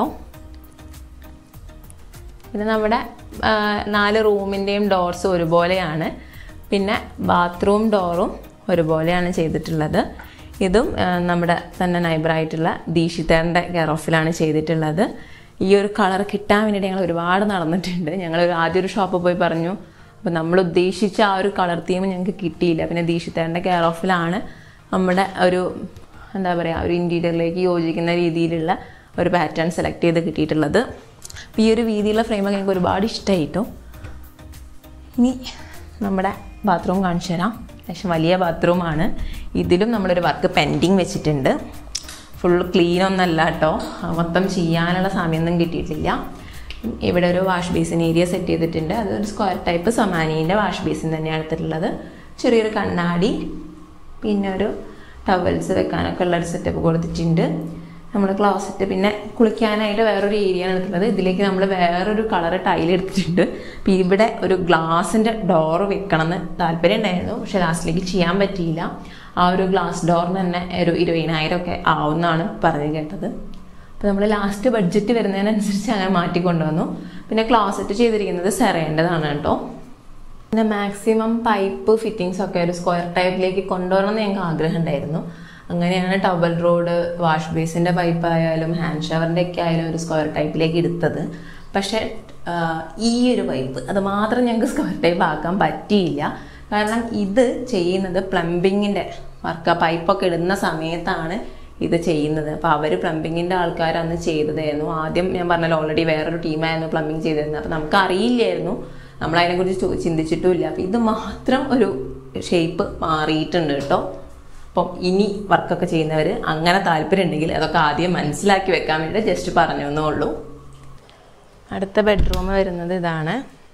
പിന്നെ നമ്മുടെ ആ, നാല് റൂമിൻ്റെയും ഡോർസ് ഒരുപോലെയാണ് പിന്നെ ബാത്റൂം ഡോറും ഒരുപോലെയാണ് ചെയ്തിട്ടുള്ളത് ഇതും ആ, നമ്മുടെ തന്നെ നൈബറായിട്ടുള്ള ദീക്ഷിതറിൻ്റെ കെയർ ഓഫിലാണ് ചെയ്തിട്ടുള്ളത് ഈ ഒരു കളർ കിട്ടാൻ വേണ്ടിയിട്ട് ഞങ്ങൾ ഒരുപാട് നടന്നിട്ടുണ്ട് ഞങ്ങൾ ആദ്യം ഒരു ഷോപ്പിൽ പോയി പറഞ്ഞു അപ്പോൾ നമ്മൾ ഉദ്ദേശിച്ച ആ ഒരു കളർ തീം ഞങ്ങൾക്ക് കിട്ടിയില്ല പിന്നെ ദീക്ഷിതറിൻ്റെ കെയർ ഓഫിലാണ് നമ്മുടെ ഒരു എന്താ പറയുക ഒരു ഇൻറ്റീരിയറിലേക്ക് യോജിക്കുന്ന രീതിയിലുള്ള ഒരു പാറ്റേൺ സെലക്ട് ചെയ്ത് കിട്ടിയിട്ടുള്ളത് അപ്പോൾ ഈ ഒരു വീതിയുള്ള ഫ്രെയിമൊക്കെ എനിക്ക് ഒരുപാട് ഇഷ്ടമായി കേട്ടോ ഇനി നമ്മുടെ ബാത്റൂം കാണിച്ചു തരാം അത്യാവശ്യം വലിയ ബാത്റൂമാണ് ഇതിലും നമ്മളൊരു വർക്ക് പെൻഡിങ് വെച്ചിട്ടുണ്ട് ഫുൾ ക്ലീൻ ഒന്നല്ല കേട്ടോ മൊത്തം ചെയ്യാനുള്ള സമയമൊന്നും കിട്ടിയിട്ടില്ല ഇവിടെ ഒരു വാഷ് ബേസിൻ ഏരിയ സെറ്റ് ചെയ്തിട്ടുണ്ട് അത് ഒരു സ്ക്വയർ ടൈപ്പ് സൊമാനീൻ്റെ വാഷ് ബേസിൻ തന്നെയാണ് എടുത്തിട്ടുള്ളത് ചെറിയൊരു കണ്ണാടി പിന്നെ ഒരു ടവൽസ് വെക്കാനൊക്കെ ഉള്ള ഒരു സെറ്റപ്പ് കൊടുത്തിട്ടുണ്ട് നമ്മൾ ക്ലോസറ്റ് പിന്നെ കുളിക്കാനായിട്ട് വേറൊരു ഏരിയ ആണ് എടുത്തിട്ടുള്ളത് ഇതിലേക്ക് നമ്മൾ വേറൊരു കളർ ടൈൽ എടുത്തിട്ടുണ്ട് അപ്പോൾ ഇവിടെ ഒരു ഗ്ലാസിൻ്റെ ഡോർ വെക്കണമെന്ന് താല്പര്യം ഉണ്ടായിരുന്നു പക്ഷേ ലാസ്റ്റിലേക്ക് ചെയ്യാൻ പറ്റിയില്ല ആ ഒരു ഗ്ലാസ് ഡോറിന് തന്നെ ഒരു ഇരുപതിനായിരം ഒക്കെ ആവുമെന്നാണ് പറഞ്ഞു കേട്ടത് അപ്പോൾ നമ്മൾ ലാസ്റ്റ് ബഡ്ജറ്റ് വരുന്നതിനനുസരിച്ച് അങ്ങനെ മാറ്റിക്കൊണ്ടുവന്നു പിന്നെ ക്ലോസറ്റ് ചെയ്തിരിക്കുന്നത് സെറേണ്ടതാണ് കേട്ടോ പിന്നെ മാക്സിമം പൈപ്പ് ഫിറ്റിങ്സ് ഒക്കെ ഒരു സ്ക്വയർ ടൈപ്പിലേക്ക് കൊണ്ടുവരണം എന്ന് ഞങ്ങൾക്ക് ആഗ്രഹം ഉണ്ടായിരുന്നു അങ്ങനെയാണ് ടബൽ റോഡ് വാഷ് ബേസിൻ്റെ പൈപ്പ് ആയാലും ഹാൻഡ് ഷവറിൻ്റെ ഒക്കെ ആയാലും ഒരു സ്ക്വയർ ടൈപ്പിലേക്ക് എടുത്തത് പക്ഷേ ആ, ഈ ഒരു പൈപ്പ് അത് മാത്രം ഞങ്ങൾക്ക് സ്ക്വയർ ടൈപ്പ് ആക്കാൻ പറ്റിയില്ല കാരണം ഇത് ചെയ്യുന്നത് പ്ലംബിങ്ങിൻ്റെ വർക്ക് പൈപ്പൊക്കെ ഇടുന്ന സമയത്താണ് ഇത് ചെയ്യുന്നത് അപ്പോൾ അവർ പ്ലംബിങ്ങിൻ്റെ ആൾക്കാർ അന്ന് ചെയ്തതായിരുന്നു ആദ്യം ഞാൻ പറഞ്ഞല്ലോ ഓൾറെഡി വേറൊരു ടീമായിരുന്നു പ്ലംബിങ് ചെയ്തിരുന്നത് അപ്പോൾ നമുക്ക് അറിയില്ലായിരുന്നു നമ്മൾ അതിനെക്കുറിച്ച് ചോ- ചിന്തിച്ചിട്ടുമില്ല അപ്പോൾ ഇത് മാത്രം ഒരു ഷേപ്പ് മാറിയിട്ടുണ്ട് കേട്ടോ അപ്പം ഇനി വർക്കൊക്കെ ചെയ്യുന്നവർ അങ്ങനെ താല്പര്യം ഉണ്ടെങ്കിൽ അതൊക്കെ ആദ്യം മനസ്സിലാക്കി വെക്കാൻ വേണ്ടി ജസ്റ്റ് പറഞ്ഞു എന്നേ ഉള്ളൂ അടുത്ത ബെഡ്റൂം വരുന്നത് ഇതാണ്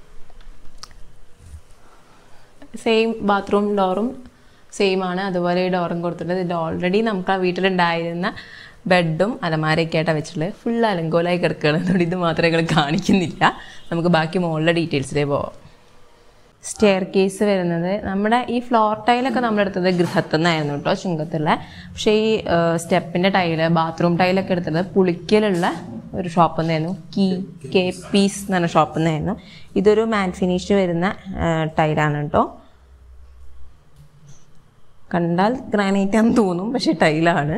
സെയിം ബാത്റൂം ഡോറും സെയിം ആണ് അതുപോലെ ഈ ഡോറും കൊടുത്തിട്ടുണ്ട് ഇത് ഓൾറെഡി നമുക്ക് ആ വീട്ടിലുണ്ടായിരുന്ന ബെഡും അലമാരയൊക്കെ ആയിട്ടാണ് വെച്ചിട്ടുള്ളത് ഫുൾ അലങ്കോലായി കിടക്കുകയാണ് അതുകൊണ്ട് ഇത് മാത്രമേ ഞങ്ങൾ കാണിക്കുന്നില്ല നമുക്ക് ബാക്കി മുകളിലെ ഡീറ്റെയിൽസിലേ പോവാം സ്റ്റെയർ കേസ് വരുന്നത് നമ്മുടെ ഈ ഫ്ലോർ ടൈലൊക്കെ നമ്മളെടുത്തത് ഗൃഹത്തു നിന്നായിരുന്നു കേട്ടോ ചുങ്കത്തുള്ള പക്ഷേ ഈ സ്റ്റെപ്പിൻ്റെ ടൈല് ബാത്റൂം ടൈലൊക്കെ എടുത്തത് പുളിക്കലുള്ള ഒരു ഷോപ്പിൽ നിന്നായിരുന്നു കീ കെ പീസ് എന്ന് പറഞ്ഞ ഷോപ്പിൽ നിന്നായിരുന്നു ഇതൊരു മാറ്റ് ഫിനിഷ് വരുന്ന ടൈലാണ് കേട്ടോ കണ്ടാൽ ഗ്രാനൈറ്റ് ആണെന്ന് തോന്നും പക്ഷെ ടൈലാണ്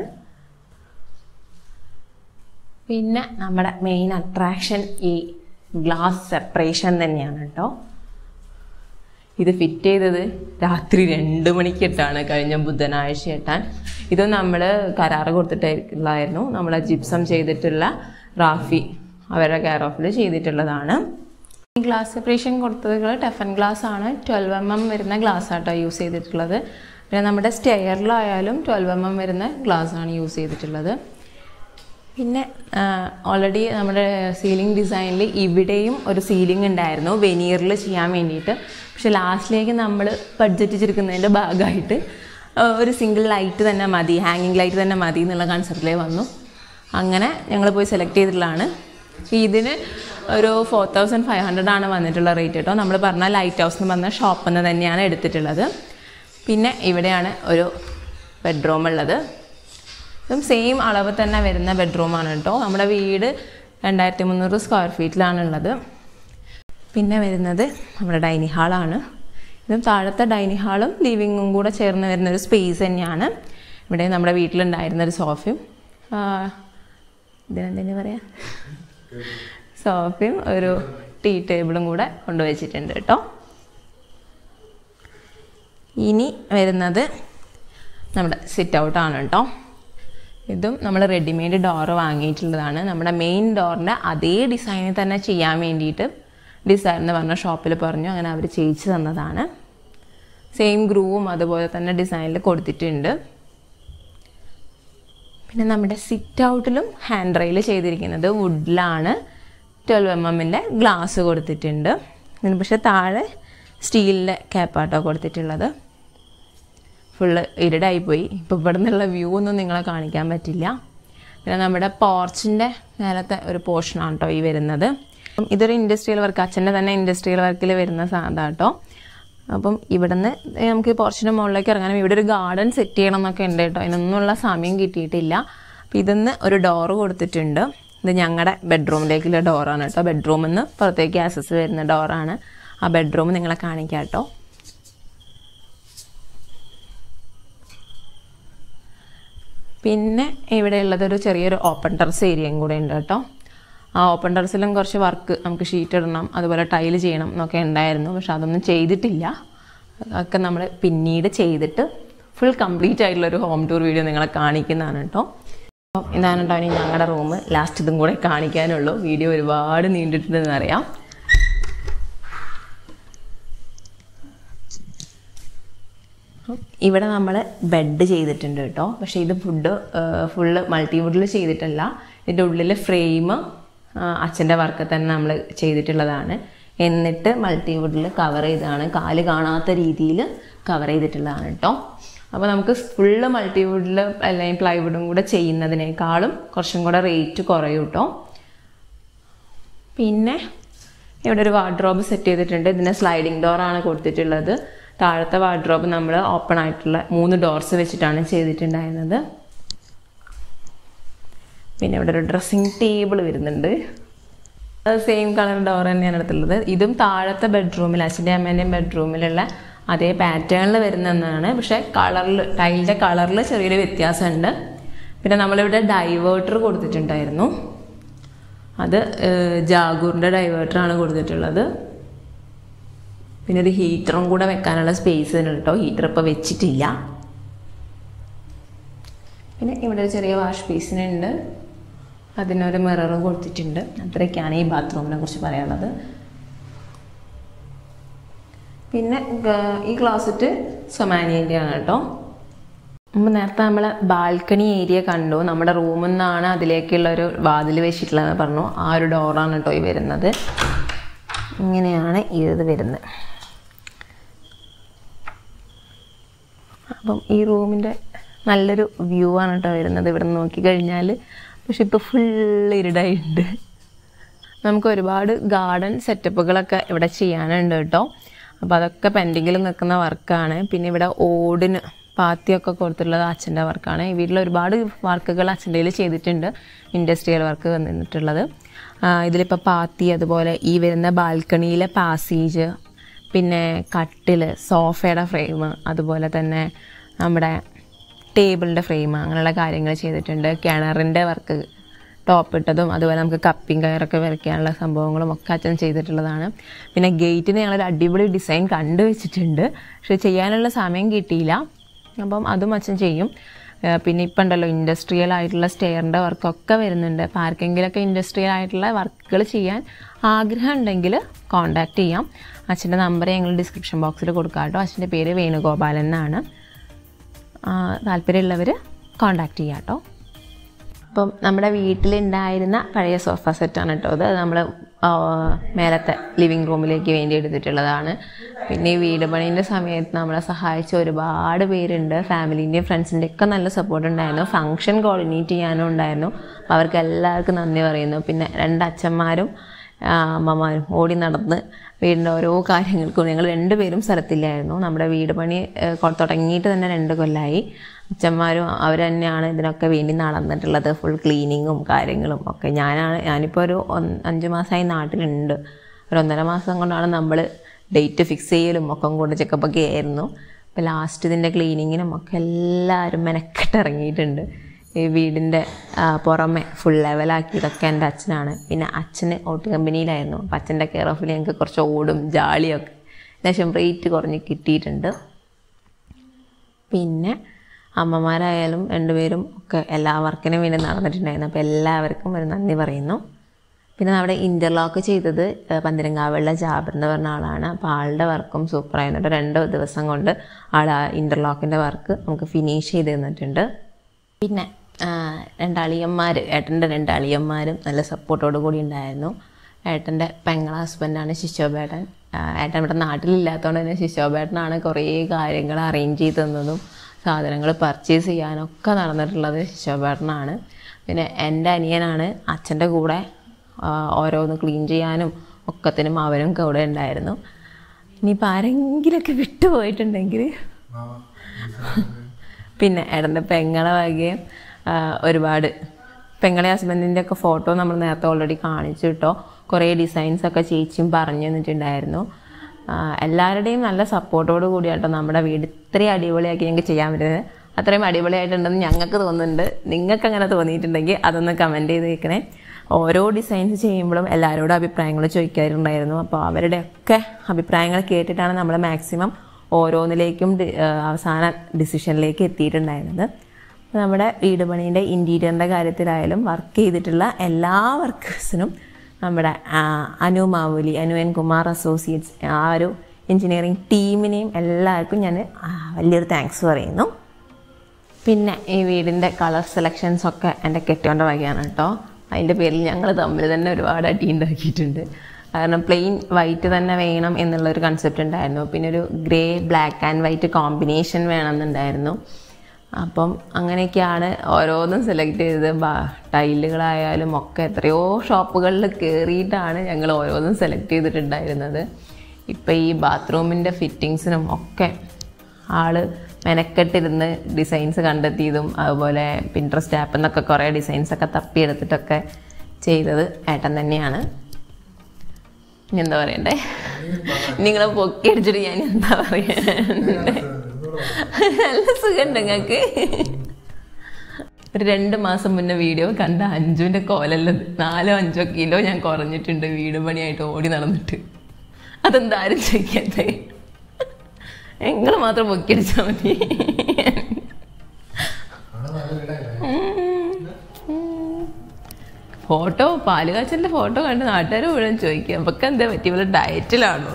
പിന്നെ നമ്മുടെ മെയിൻ അട്രാക്ഷൻ ഈ ഗ്ലാസ് സെപ്പറേഷൻ തന്നെയാണ് കേട്ടോ ഇത് ഫിറ്റ് ചെയ്തത് രാത്രി രണ്ട് മണിക്കിട്ടാണ് കഴിഞ്ഞ ബുധനാഴ്ച ഇട്ടാൻ ഇത് നമ്മൾ കരാറ് കൊടുത്തിട്ടുള്ളതായിരുന്നു നമ്മൾ ജിപ്സം ചെയ്തിട്ടുള്ള റാഫി അവരുടെ കെയർ ഓഫിൽ ചെയ്തിട്ടുള്ളതാണ് ഈ ഗ്ലാസ് സെപ്പറേഷൻ കൊടുത്തത് ടെഫൻ ഗ്ലാസ് ആണ് ട്വൽവ് എം എം വരുന്ന ഗ്ലാസ് ആട്ടോ യൂസ് ചെയ്തിട്ടുള്ളത് പിന്നെ നമ്മുടെ സ്റ്റെയറിലായാലും ട്വൽവ് എം എം വരുന്ന ഗ്ലാസ് ആണ് യൂസ് ചെയ്തിട്ടുള്ളത് പിന്നെ ഓൾറെഡി നമ്മുടെ സീലിംഗ് ഡിസൈനിൽ ഇവിടെയും ഒരു സീലിംഗ് ഉണ്ടായിരുന്നു വെനീറിൽ ചെയ്യാൻ വേണ്ടിയിട്ട് പക്ഷെ ലാസ്റ്റിലേക്ക് നമ്മൾ ബഡ്ജറ്റ് ചുരുക്കുന്നതിൻ്റെ ഭാഗമായിട്ട് ആ, ഒരു സിംഗിൾ ലൈറ്റ് തന്നെ മതി ഹാങ്ങിങ് ലൈറ്റ് തന്നെ മതി എന്നുള്ള കൺസെപ്റ്റിലേ വന്നു അങ്ങനെ ഞങ്ങൾ പോയി സെലക്ട് ചെയ്തിട്ടുള്ളതാണ് ഇതിന് ഒരു ഫോർ തൗസൻഡ് ഫൈവ് ഹൺഡ്രഡ് ആണ് വന്നിട്ടുള്ള റേറ്റ് കേട്ടോ നമ്മൾ പറഞ്ഞ ലൈറ്റ് ഹൗസ് എന്ന് പറഞ്ഞ ഷോപ്പിൽ നിന്ന് തന്നെയാണ് എടുത്തിട്ടുള്ളത് പിന്നെ ഇവിടെയാണ് ഒരു ബെഡ്റൂം ഉള്ളത് ഇതും സെയിം അളവ് തന്നെ വരുന്ന ബെഡ്റൂമാണ് കേട്ടോ നമ്മുടെ വീട് രണ്ടായിരത്തി മുന്നൂറ് സ്ക്വയർ ഫീറ്റിലാണുള്ളത് പിന്നെ വരുന്നത് നമ്മുടെ ഡൈനിങ് ഹാളാണ് ഇതും താഴത്തെ ഡൈനിങ് ഹാളും ലിവിങ്ങും കൂടെ ചേർന്ന് വരുന്ന ഒരു സ്പേസ് തന്നെയാണ് ഇവിടെ നമ്മുടെ വീട്ടിലുണ്ടായിരുന്ന ഒരു സോഫയും ആ, ഇതിനെന്തെന്ന് പറയാ സോഫയും ഒരു ടീ ടേബിളും കൂടെ കൊണ്ടുവച്ചിട്ടുണ്ട് കേട്ടോ ഇനി വരുന്നത് നമ്മുടെ സിറ്റ് ഔട്ടാണ് കേട്ടോ ഇതും നമ്മൾ റെഡിമെയ്ഡ് ഡോറ് വാങ്ങിയിട്ടുള്ളതാണ് നമ്മുടെ മെയിൻ ഡോറിൻ്റെ അതേ ഡിസൈനിൽ തന്നെ ചെയ്യാൻ വേണ്ടിയിട്ട് ഡിസൈൻ എന്ന് പറഞ്ഞ ഷോപ്പിൽ പറഞ്ഞു അങ്ങനെ അവർ ചെയ്യിച്ചു തന്നതാണ് സെയിം ഗ്രൂവും അതുപോലെ തന്നെ ഡിസൈനിൽ കൊടുത്തിട്ടുണ്ട് പിന്നെ നമ്മുടെ സിറ്റ് ഔട്ടിലും ഹാൻഡ് റെയിൽ ചെയ്തിരിക്കുന്നത് വുഡിലാണ് ട്വൽവ് എം എമ്മിൻ്റെ ഗ്ലാസ് കൊടുത്തിട്ടുണ്ട് ഇതിന് പക്ഷേ താഴെ സ്റ്റീലിൻ്റെ ക്യാപ്പാട്ടോ കൊടുത്തിട്ടുള്ളത് ഫുള്ള് ഇരുടായിപ്പോയി ഇപ്പോൾ ഇവിടെ നിന്നുള്ള വ്യൂ ഒന്നും നിങ്ങളെ കാണിക്കാൻ പറ്റില്ല പിന്നെ നമ്മുടെ പോർച്ചിൻ്റെ മേലത്തെ ഒരു പോർഷനാണ് കേട്ടോ ഈ വരുന്നത് അപ്പം ഇതൊരു ഇൻഡസ്ട്രിയൽ വർക്ക് അച്ഛൻ്റെ തന്നെ ഇൻഡസ്ട്രിയൽ വർക്കിൽ വരുന്ന സാധാ കേട്ടോ അപ്പം ഇവിടുന്ന് നമുക്ക് ഈ പോർച്ചിൻ്റെ മുകളിലേക്ക് ഇറങ്ങാനും ഇവിടെ ഒരു ഗാർഡൻ സെറ്റ് ചെയ്യണം എന്നൊക്കെ ഉണ്ട് കേട്ടോ അതിനൊന്നുമുള്ള സമയം കിട്ടിയിട്ടില്ല അപ്പം ഇതിന്ന് ഒരു ഡോറ് കൊടുത്തിട്ടുണ്ട് ഇത് ഞങ്ങളുടെ ബെഡ്റൂമിലേക്കുള്ള ഡോറാണ് കേട്ടോ ബെഡ്റൂമിൽ നിന്ന് പുറത്തേക്ക് ആക്സസ് വരുന്ന ഡോറാണ് ആ ബെഡ്റൂം നിങ്ങളെ കാണിക്കാം കേട്ടോ പിന്നെ ഇവിടെ ഉള്ളത് ഒരു ചെറിയൊരു ഓപ്പൺ ടെറസ് ഏരിയയും കൂടെ ഉണ്ട് കേട്ടോ ആ ഓപ്പൺ ടെറസിലും കുറച്ച് വർക്ക് നമുക്ക് ഷീറ്റ് ഇടണം അതുപോലെ ടൈല് ചെയ്യണം എന്നൊക്കെ ഉണ്ടായിരുന്നു പക്ഷെ അതൊന്നും ചെയ്തിട്ടില്ല അതൊക്കെ നമ്മൾ പിന്നീട് ചെയ്തിട്ട് ഫുൾ കംപ്ലീറ്റ് ആയിട്ടുള്ള ഒരു ഹോം ടൂർ വീഡിയോ നിങ്ങളെ കാണിക്കുന്നതാണ് കേട്ടോ അപ്പം ഇതാണ് കേട്ടോ ഇനി ഞങ്ങളുടെ റൂം ലാസ്റ്റ് ഇതും കൂടെ കാണിക്കാനുള്ളൂ വീഡിയോ ഒരുപാട് നീണ്ടിട്ടുണ്ടെന്ന് അറിയാം ഇവിടെ നമ്മൾ ബെഡ് ചെയ്തിട്ടുണ്ട് കേട്ടോ പക്ഷേ ഇത് ഫുഡ് ഫുള്ള് മൾട്ടിവുഡിൽ ചെയ്തിട്ടല്ല ഇതിൻ്റെ ഉള്ളിൽ ഫ്രെയിം അച്ഛൻ്റെ വർക്ക് തന്നെ നമ്മൾ ചെയ്തിട്ടുള്ളതാണ് എന്നിട്ട് മൾട്ടിവുഡിൽ കവർ ചെയ്തതാണ് കാല് കാണാത്ത രീതിയിൽ കവർ ചെയ്തിട്ടുള്ളതാണ് കേട്ടോ അപ്പോൾ നമുക്ക് ഫുള്ള് മൾട്ടിവുഡിൽ അല്ലെങ്കിൽ പ്ലൈവുഡും കൂടെ ചെയ്യുന്നതിനേക്കാളും കുറച്ചും കൂടെ റേറ്റ് കുറയും കേട്ടോ പിന്നെ ഇവിടെ ഒരു വാർഡ്രോബ് സെറ്റ് ചെയ്തിട്ടുണ്ട് ഇതിന് സ്ലൈഡിങ് ഡോറാണ് കൊടുത്തിട്ടുള്ളത് താഴത്തെ വാർഡ്രോബ് നമ്മൾ ഓപ്പൺ ആയിട്ടുള്ള മൂന്ന് ഡോർസ് വെച്ചിട്ടാണ് ചെയ്തിട്ടുണ്ടായിരുന്നത് പിന്നെ ഇവിടെ ഒരു ഡ്രസ്സിങ് ടേബിൾ വരുന്നുണ്ട് അത് സെയിം കളർ ഡോർ തന്നെയാണ് എടുത്തുള്ളത് ഇതും താഴത്തെ ബെഡ്റൂമിൽ അച്ഛൻ്റെ അമ്മേൻ്റെയും ബെഡ്റൂമിലുള്ള അതേ പാറ്റേണിൽ വരുന്നതാണ് പക്ഷേ കളറിൽ ടൈലിൻ്റെ കളറിൽ ചെറിയൊരു വ്യത്യാസമുണ്ട് പിന്നെ നമ്മളിവിടെ ഡൈവേർട്ടർ കൊടുത്തിട്ടുണ്ടായിരുന്നു അത് ജാഗൂറിൻ്റെ ഡൈവേർട്ടറാണ് കൊടുത്തിട്ടുള്ളത് പിന്നെ ഒരു ഹീറ്ററും കൂടെ വെക്കാനുള്ള സ്പേസ് ഉണ്ട് കേട്ടോ ഹീറ്റർ ഇപ്പോൾ വെച്ചിട്ടില്ല പിന്നെ ഇവിടെ ഒരു ചെറിയ വാഷ് ബേസിനുണ്ട് അതിനൊരു മിററും കൊടുത്തിട്ടുണ്ട് അത്രയൊക്കെയാണ് ഈ ബാത്റൂമിനെ കുറിച്ച് പറയാനുള്ളത് പിന്നെ ഗ- ഈ ക്ലോസറ്റ് സൊമാനിയൻ്റെ ആണ് കേട്ടോ നമ്മൾ നേരത്തെ നമ്മൾ ബാൽക്കണി ഏരിയ കണ്ടു നമ്മുടെ റൂമിൽ നിന്നാണ് അതിലേക്കുള്ള ഒരു വാതിൽ വെച്ചിട്ടുള്ളതെന്ന് പറഞ്ഞു ആ ഒരു ഡോറാണ് കേട്ടോ ഈ വരുന്നത് ഇങ്ങനെയാണ് ഇത് വരുന്നത് അപ്പം ഈ റൂമിൻ്റെ നല്ലൊരു വ്യൂ ആണ് കേട്ടോ വരുന്നത് ഇവിടെ നിന്ന് നോക്കിക്കഴിഞ്ഞാൽ പക്ഷെ ഇപ്പോൾ ഫുൾ ഇരുടായിട്ടുണ്ട് നമുക്ക് ഒരുപാട് ഗാർഡൻ സെറ്റപ്പുകളൊക്കെ ഇവിടെ ചെയ്യാനുണ്ട് കേട്ടോ അപ്പോൾ അതൊക്കെ പെൻഡിങ്ങിൽ നിൽക്കുന്ന വർക്കാണ് പിന്നെ ഇവിടെ ഓടിന് പാത്തിയൊക്കെ കൊടുത്തിട്ടുള്ളത് അച്ഛൻ്റെ വർക്കാണ് ഈ വീട്ടിൽ ഒരുപാട് വർക്കുകൾ അച്ഛൻ്റെ കയ്യിൽ ചെയ്തിട്ടുണ്ട് ഇൻഡസ്ട്രിയൽ വർക്ക് വന്നിട്ടുള്ളത് ആ, ഇതിലിപ്പോൾ പാത്തി അതുപോലെ ഈ വരുന്ന ബാൽക്കണിയിലെ പാസേജ് പിന്നെ കട്ടിൽ സോഫയുടെ ഫ്രെയിം അതുപോലെ തന്നെ നമ്മുടെ ടേബിളിൻ്റെ ഫ്രെയിം അങ്ങനെയുള്ള കാര്യങ്ങൾ ചെയ്തിട്ടുണ്ട് കിണറിൻ്റെ വർക്ക് ടോപ്പ് ഇട്ടതും അതുപോലെ നമുക്ക് കപ്പിങ് കയറൊക്കെ വരയ്ക്കാനുള്ള സംഭവങ്ങളും ഒക്കെ അച്ഛൻ ചെയ്തിട്ടുള്ളതാണ് പിന്നെ ഗേറ്റിന് ഞങ്ങളൊരു അടിപൊളി ഡിസൈൻ കണ്ടു വെച്ചിട്ടുണ്ട് പക്ഷെ ചെയ്യാനുള്ള സമയം കിട്ടിയില്ല അപ്പം അതും അച്ഛൻ ചെയ്യും ഏഹ് പിന്നെ ഇപ്പം ഉണ്ടല്ലോ ഇൻഡസ്ട്രിയൽ ആയിട്ടുള്ള സ്റ്റെയറിൻ്റെ വർക്കൊക്കെ വരുന്നുണ്ട് അപ്പോൾ ആർക്കെങ്കിലുമൊക്കെ ഇൻഡസ്ട്രിയൽ ആയിട്ടുള്ള വർക്കുകൾ ചെയ്യാൻ ആഗ്രഹം ഉണ്ടെങ്കിൽ കോൺടാക്റ്റ് ചെയ്യാം അച്ഛൻ്റെ നമ്പർ ഞങ്ങൾ ഡിസ്ക്രിപ്ഷൻ ബോക്സിൽ കൊടുക്കാം കേട്ടോ അച്ഛൻ്റെ പേര് വേണുഗോപാലൻ എന്നാണ് ആ, താല്പര്യമുള്ളവർ കോൺടാക്റ്റ് ചെയ്യാം കേട്ടോ അപ്പം നമ്മുടെ വീട്ടിലുണ്ടായിരുന്ന പഴയ സോഫ സെറ്റാണ് കേട്ടോ അത് നമ്മൾ മേലത്തെ ലിവിങ് റൂമിലേക്ക് വേണ്ടി എടുത്തിട്ടുള്ളതാണ് പിന്നെ ഈ വീട് പണീൻ്റെ സമയത്ത് നമ്മളെ സഹായിച്ച ഒരുപാട് പേരുണ്ട് ഫാമിലീൻ്റെയും ഫ്രണ്ട്സിൻ്റെ ഒക്കെ നല്ല സപ്പോർട്ട് ഉണ്ടായിരുന്നു ഫംഗ്ഷൻ കോർഡിനേറ്റ് ചെയ്യാനും ഉണ്ടായിരുന്നു അപ്പോൾ അവർക്ക് എല്ലാവർക്കും നന്ദി പറയുന്നു പിന്നെ രണ്ട് അച്ഛന്മാരും ആ, അമ്മമാരും ഓടി നടന്ന് വീടിൻ്റെ ഓരോ കാര്യങ്ങൾക്കും ഞങ്ങൾ രണ്ടുപേരും സ്ഥലത്തില്ലായിരുന്നു നമ്മുടെ വീട് പണി ഏ, കൊ- തുടങ്ങിയിട്ട് തന്നെ രണ്ട് കൊല്ലമായി അച്ഛന്മാരും അവർ തന്നെയാണ് ഇതിനൊക്കെ വേണ്ടി നടന്നിട്ടുള്ളത് ഫുൾ ക്ലീനിങ്ങും കാര്യങ്ങളും ഒക്കെ ഞാനാണ് ഞാനിപ്പോൾ ഒരു ഒന്ന് അഞ്ച് മാസമായി നാട്ടിലുണ്ട് ഒരു ഒന്നര മാസം കൊണ്ടാണ് നമ്മൾ ഡേറ്റ് ഫിക്സ് ചെയ്യലും ഒക്കെ കൊണ്ട് ചെക്കപ്പൊക്കെ ആയിരുന്നു അപ്പോൾ ലാസ്റ്റ് ഇതിൻ്റെ ക്ലീനിങ്ങിനും ഒക്കെ എല്ലാവരും മെനക്കെട്ട് ഇറങ്ങിയിട്ടുണ്ട് ഈ വീടിൻ്റെ ആ, പുറമെ ഫുൾ ലെവലാക്കിയതൊക്കെ എൻ്റെ അച്ഛനാണ് പിന്നെ അച്ഛന് ഓട്ട് കമ്പനിയിലായിരുന്നു അപ്പം അച്ഛൻ്റെ കെയർ ഓഫിൽ ഞങ്ങൾക്ക് കുറച്ച് ഓടും ജാളിയൊക്കെ ലേശം റേറ്റ് കുറഞ്ഞ് കിട്ടിയിട്ടുണ്ട് പിന്നെ അമ്മമാരായാലും രണ്ടുപേരും ഒക്കെ എല്ലാ വർക്കിനും വേണ്ടി നടന്നിട്ടുണ്ടായിരുന്നു അപ്പോൾ എല്ലാവർക്കും ഒരു നന്ദി പറയുന്നു പിന്നെ നമ്മുടെ ഇൻ്റർലോക്ക് ചെയ്തത് ഏഹ്, പന്തരങ്കാവുള്ള ജാബർ എന്ന് പറഞ്ഞ ആളാണ് അപ്പോൾ ആളുടെ വർക്കും സൂപ്പറായിരുന്നു കേട്ടോ രണ്ട് ദിവസം കൊണ്ട് ആൾ ആ ഇൻ്റർലോക്കിൻ്റെ വർക്ക് നമുക്ക് ഫിനിഷ് ചെയ്ത് തന്നിട്ടുണ്ട് പിന്നെ ആ, രണ്ടളിയന്മാർ ഏട്ടൻ്റെ രണ്ടളിയന്മാരും നല്ല സപ്പോർട്ടോട് കൂടി ഉണ്ടായിരുന്നു ഏട്ടൻ്റെ പെങ്ങള ഹസ്ബൻഡാണ് ശിശോബേട്ടൻ ആ, ഏട്ടൻ ഇവിടെ നാട്ടിലില്ലാത്തതുകൊണ്ട് തന്നെ ശിശോബേട്ടനാണ് കുറേ കാര്യങ്ങൾ അറേഞ്ച് ചെയ്ത് തന്നതും സാധനങ്ങൾ പർച്ചേസ് ചെയ്യാനൊക്കെ നടന്നിട്ടുള്ളത് ശിശോബേട്ടനാണ് പിന്നെ എൻ്റെ അനിയനാണ് അച്ഛൻ്റെ കൂടെ ആ, ഓരോന്ന് ക്ലീൻ ചെയ്യാനും ഒക്കത്തിനും അവനും കൂടെ ഉണ്ടായിരുന്നു ഇനിയിപ്പോൾ ആരെങ്കിലുമൊക്കെ വിട്ടുപോയിട്ടുണ്ടെങ്കിൽ പിന്നെ ഏട്ടൻ്റെ പെങ്ങളെ വകയും ആ, ഒരുപാട് പെങ്ങളെ ഹസ്ബൻഡിൻ്റെ ഒക്കെ ഫോട്ടോ നമ്മൾ നേരത്തെ ഓൾറെഡി കാണിച്ചു കേട്ടോ കുറേ ഡിസൈൻസ് ഒക്കെ ചേച്ചിയും പറഞ്ഞു തന്നിട്ടുണ്ടായിരുന്നു ആ, എല്ലാവരുടെയും നല്ല സപ്പോർട്ടോട് കൂടിയാട്ടോ നമ്മുടെ വീട് ഇത്രയും അടിപൊളിയാക്കി ഞങ്ങൾക്ക് ചെയ്യാൻ പറ്റുന്നത് അത്രയും അടിപൊളിയായിട്ടുണ്ടെന്ന് ഞങ്ങൾക്ക് തോന്നുന്നുണ്ട് നിങ്ങൾക്ക് അങ്ങനെ തോന്നിയിട്ടുണ്ടെങ്കിൽ അതൊന്ന് കമൻറ്റ് ചെയ്തേക്കണേ ഓരോ ഡിസൈൻസ് ചെയ്യുമ്പോഴും എല്ലാവരോടും അഭിപ്രായങ്ങൾ ചോദിക്കാറുണ്ടായിരുന്നു അപ്പോൾ അവരുടെയൊക്കെ അഭിപ്രായങ്ങൾ കേട്ടിട്ടാണ് നമ്മൾ മാക്സിമം ഓരോന്നിലേക്കും ഡി- ആ, അവസാന ഡിസിഷനിലേക്ക് എത്തിയിട്ടുണ്ടായിരുന്നത് അപ്പോൾ നമ്മുടെ വീട് പണീൻ്റെ ഇൻറ്റീരിയറിൻ്റെ കാര്യത്തിലായാലും വർക്ക് ചെയ്തിട്ടുള്ള എല്ലാ വർക്കേഴ്സിനും നമ്മുടെ ആ, അനു മാവൂലി അനു എൻ കുമാർ അസോസിയേറ്റ്സ് ആ ഒരു എൻജിനീയറിംഗ് ടീമിനെയും എല്ലാവർക്കും ഞാൻ ആ, വലിയൊരു താങ്ക്സ് പറയുന്നു പിന്നെ ഈ വീടിൻ്റെ കളർ സെലക്ഷൻസ് ഒക്കെ എൻ്റെ കെട്ടിയോൻ്റെ വകയാണ് കേട്ടോ അതിൻ്റെ പേരിൽ ഞങ്ങൾ തമ്മിൽ തന്നെ ഒരുപാട് അടി ഉണ്ടാക്കിയിട്ടുണ്ട് കാരണം പ്ലെയിൻ വൈറ്റ് തന്നെ വേണം എന്നുള്ളൊരു കൺസെപ്റ്റ് ഉണ്ടായിരുന്നു പിന്നെ ഒരു grey black and white combination വേണമെന്നുണ്ടായിരുന്നു അപ്പം അങ്ങനെയൊക്കെയാണ് ഓരോന്നും സെലക്ട് ചെയ്തത് ബാ- ടൈലുകളായാലും ഒക്കെ എത്രയോ ഷോപ്പുകളിൽ കയറിയിട്ടാണ് ഞങ്ങൾ ഓരോന്നും സെലക്ട് ചെയ്തിട്ടുണ്ടായിരുന്നത് ഇപ്പം ഈ ബാത്റൂമിൻ്റെ ഫിറ്റിങ്സിനും ഒക്കെ ആള് മെനക്കെട്ടിരുന്ന് ഡിസൈൻസ് കണ്ടെത്തിയതും അതുപോലെ പിൻട്രസ്റ്റ് ആപ്പിൽ നിന്നൊക്കെ കുറേ ഡിസൈൻസ് ഒക്കെ തപ്പിയെടുത്തിട്ടൊക്കെ ചെയ്തത് ഏട്ടൻ തന്നെയാണ് ഇനി എന്താ പറയണ്ടേ നിങ്ങളെ പൊക്കി അടിച്ചിട്ട് ഞാൻ എന്താ പറയാ നല്ല സുഖമുണ്ട് നിങ്ങൾക്ക് ഒരു രണ്ട് മാസം മുന്നേ വീഡിയോ കണ്ട അഞ്ചുവിൻ്റെ കോലല്ലത് നാലോ അഞ്ചോ കിലോ ഞാൻ കുറഞ്ഞിട്ടുണ്ട് വീട് പണിയായിട്ട് ഓടി നടന്നിട്ട് അതെന്താ ആരും ചോദിക്കാത്തേ നിങ്ങൾ മാത്രം പൊക്കിയടിച്ചാൽ മതി അവിടെ നല്ല വീടല്ലേ ഫോട്ടോ പാല് കാച്ചലിൻ്റെ ഫോട്ടോ കണ്ട് നാട്ടുകാർ മുഴുവൻ ചോദിക്കുക നമുക്ക് എന്താ പറ്റി ഇവിടെ ഡയറ്റിലാണോ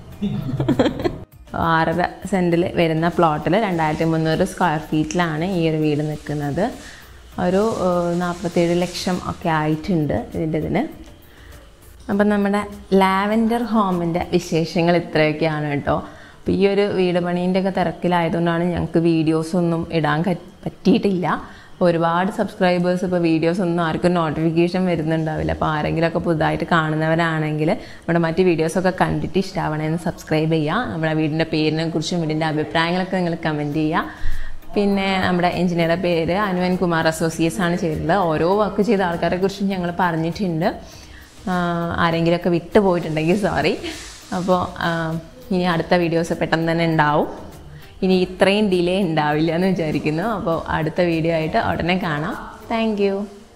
ആറര സെൻറ്റിൽ വരുന്ന പ്ലോട്ടിൽ രണ്ടായിരത്തി മുന്നൂറ് സ്ക്വയർ ഫീറ്റിലാണ് ഈ ഒരു വീട് നിൽക്കുന്നത് ഒരു ഏഹ്, നാൽപ്പത്തേഴ് ലക്ഷം ഒക്കെ ആയിട്ടുണ്ട് ഇതിൻ്റെ ഇതിന് അപ്പം നമ്മുടെ ലാവൻഡർ ഹോമിൻ്റെ വിശേഷങ്ങൾ ഇത്രയൊക്കെയാണ് കേട്ടോ അപ്പോൾ ഈ ഒരു വീട് പണീൻ്റെ ഒക്കെ തിരക്കിലായതുകൊണ്ടാണ് ഞങ്ങൾക്ക് വീഡിയോസൊന്നും ഇടാൻ ക- പറ്റിയിട്ടില്ല അപ്പോൾ ഒരുപാട് സബ്സ്ക്രൈബേഴ്സ് ഇപ്പോൾ വീഡിയോസ് ഒന്നും ആർക്കും നോട്ടിഫിക്കേഷൻ വരുന്നുണ്ടാവില്ല അപ്പോൾ ആരെങ്കിലുമൊക്കെ പുതുതായിട്ട് കാണുന്നവരാണെങ്കിൽ നമ്മുടെ മറ്റ് വീഡിയോസൊക്കെ കണ്ടിട്ട് ഇഷ്ടമാവണമെന്ന് സബ്സ്ക്രൈബ് ചെയ്യുക നമ്മുടെ വീടിൻ്റെ പേരിനെ കുറിച്ചും വീടിൻ്റെ അഭിപ്രായങ്ങളൊക്കെ നിങ്ങൾ കമൻറ്റ് ചെയ്യുക പിന്നെ നമ്മുടെ എഞ്ചിനീയറുടെ പേര് അനുവൻ കുമാർ അസോസിയേറ്റ്സ് ആണ് ചെയ്തിട്ടുള്ളത് ഓരോ വർക്ക് ചെയ്ത ആൾക്കാരെ കുറിച്ചും ഞങ്ങൾ പറഞ്ഞിട്ടുണ്ട് ആഹ് ആരെങ്കിലുമൊക്കെ വിട്ടു പോയിട്ടുണ്ടെങ്കിൽ സോറി അപ്പോൾ ഇനി അടുത്ത വീഡിയോസ് പെട്ടെന്ന് തന്നെ ഉണ്ടാവും ഇനി ഇത്രയും ഡിലേ ഉണ്ടാവില്ല എന്ന് വിചാരിക്കുന്നു അപ്പോൾ അടുത്ത വീഡിയോ ആയിട്ട് ഉടനെ കാണാം താങ്ക്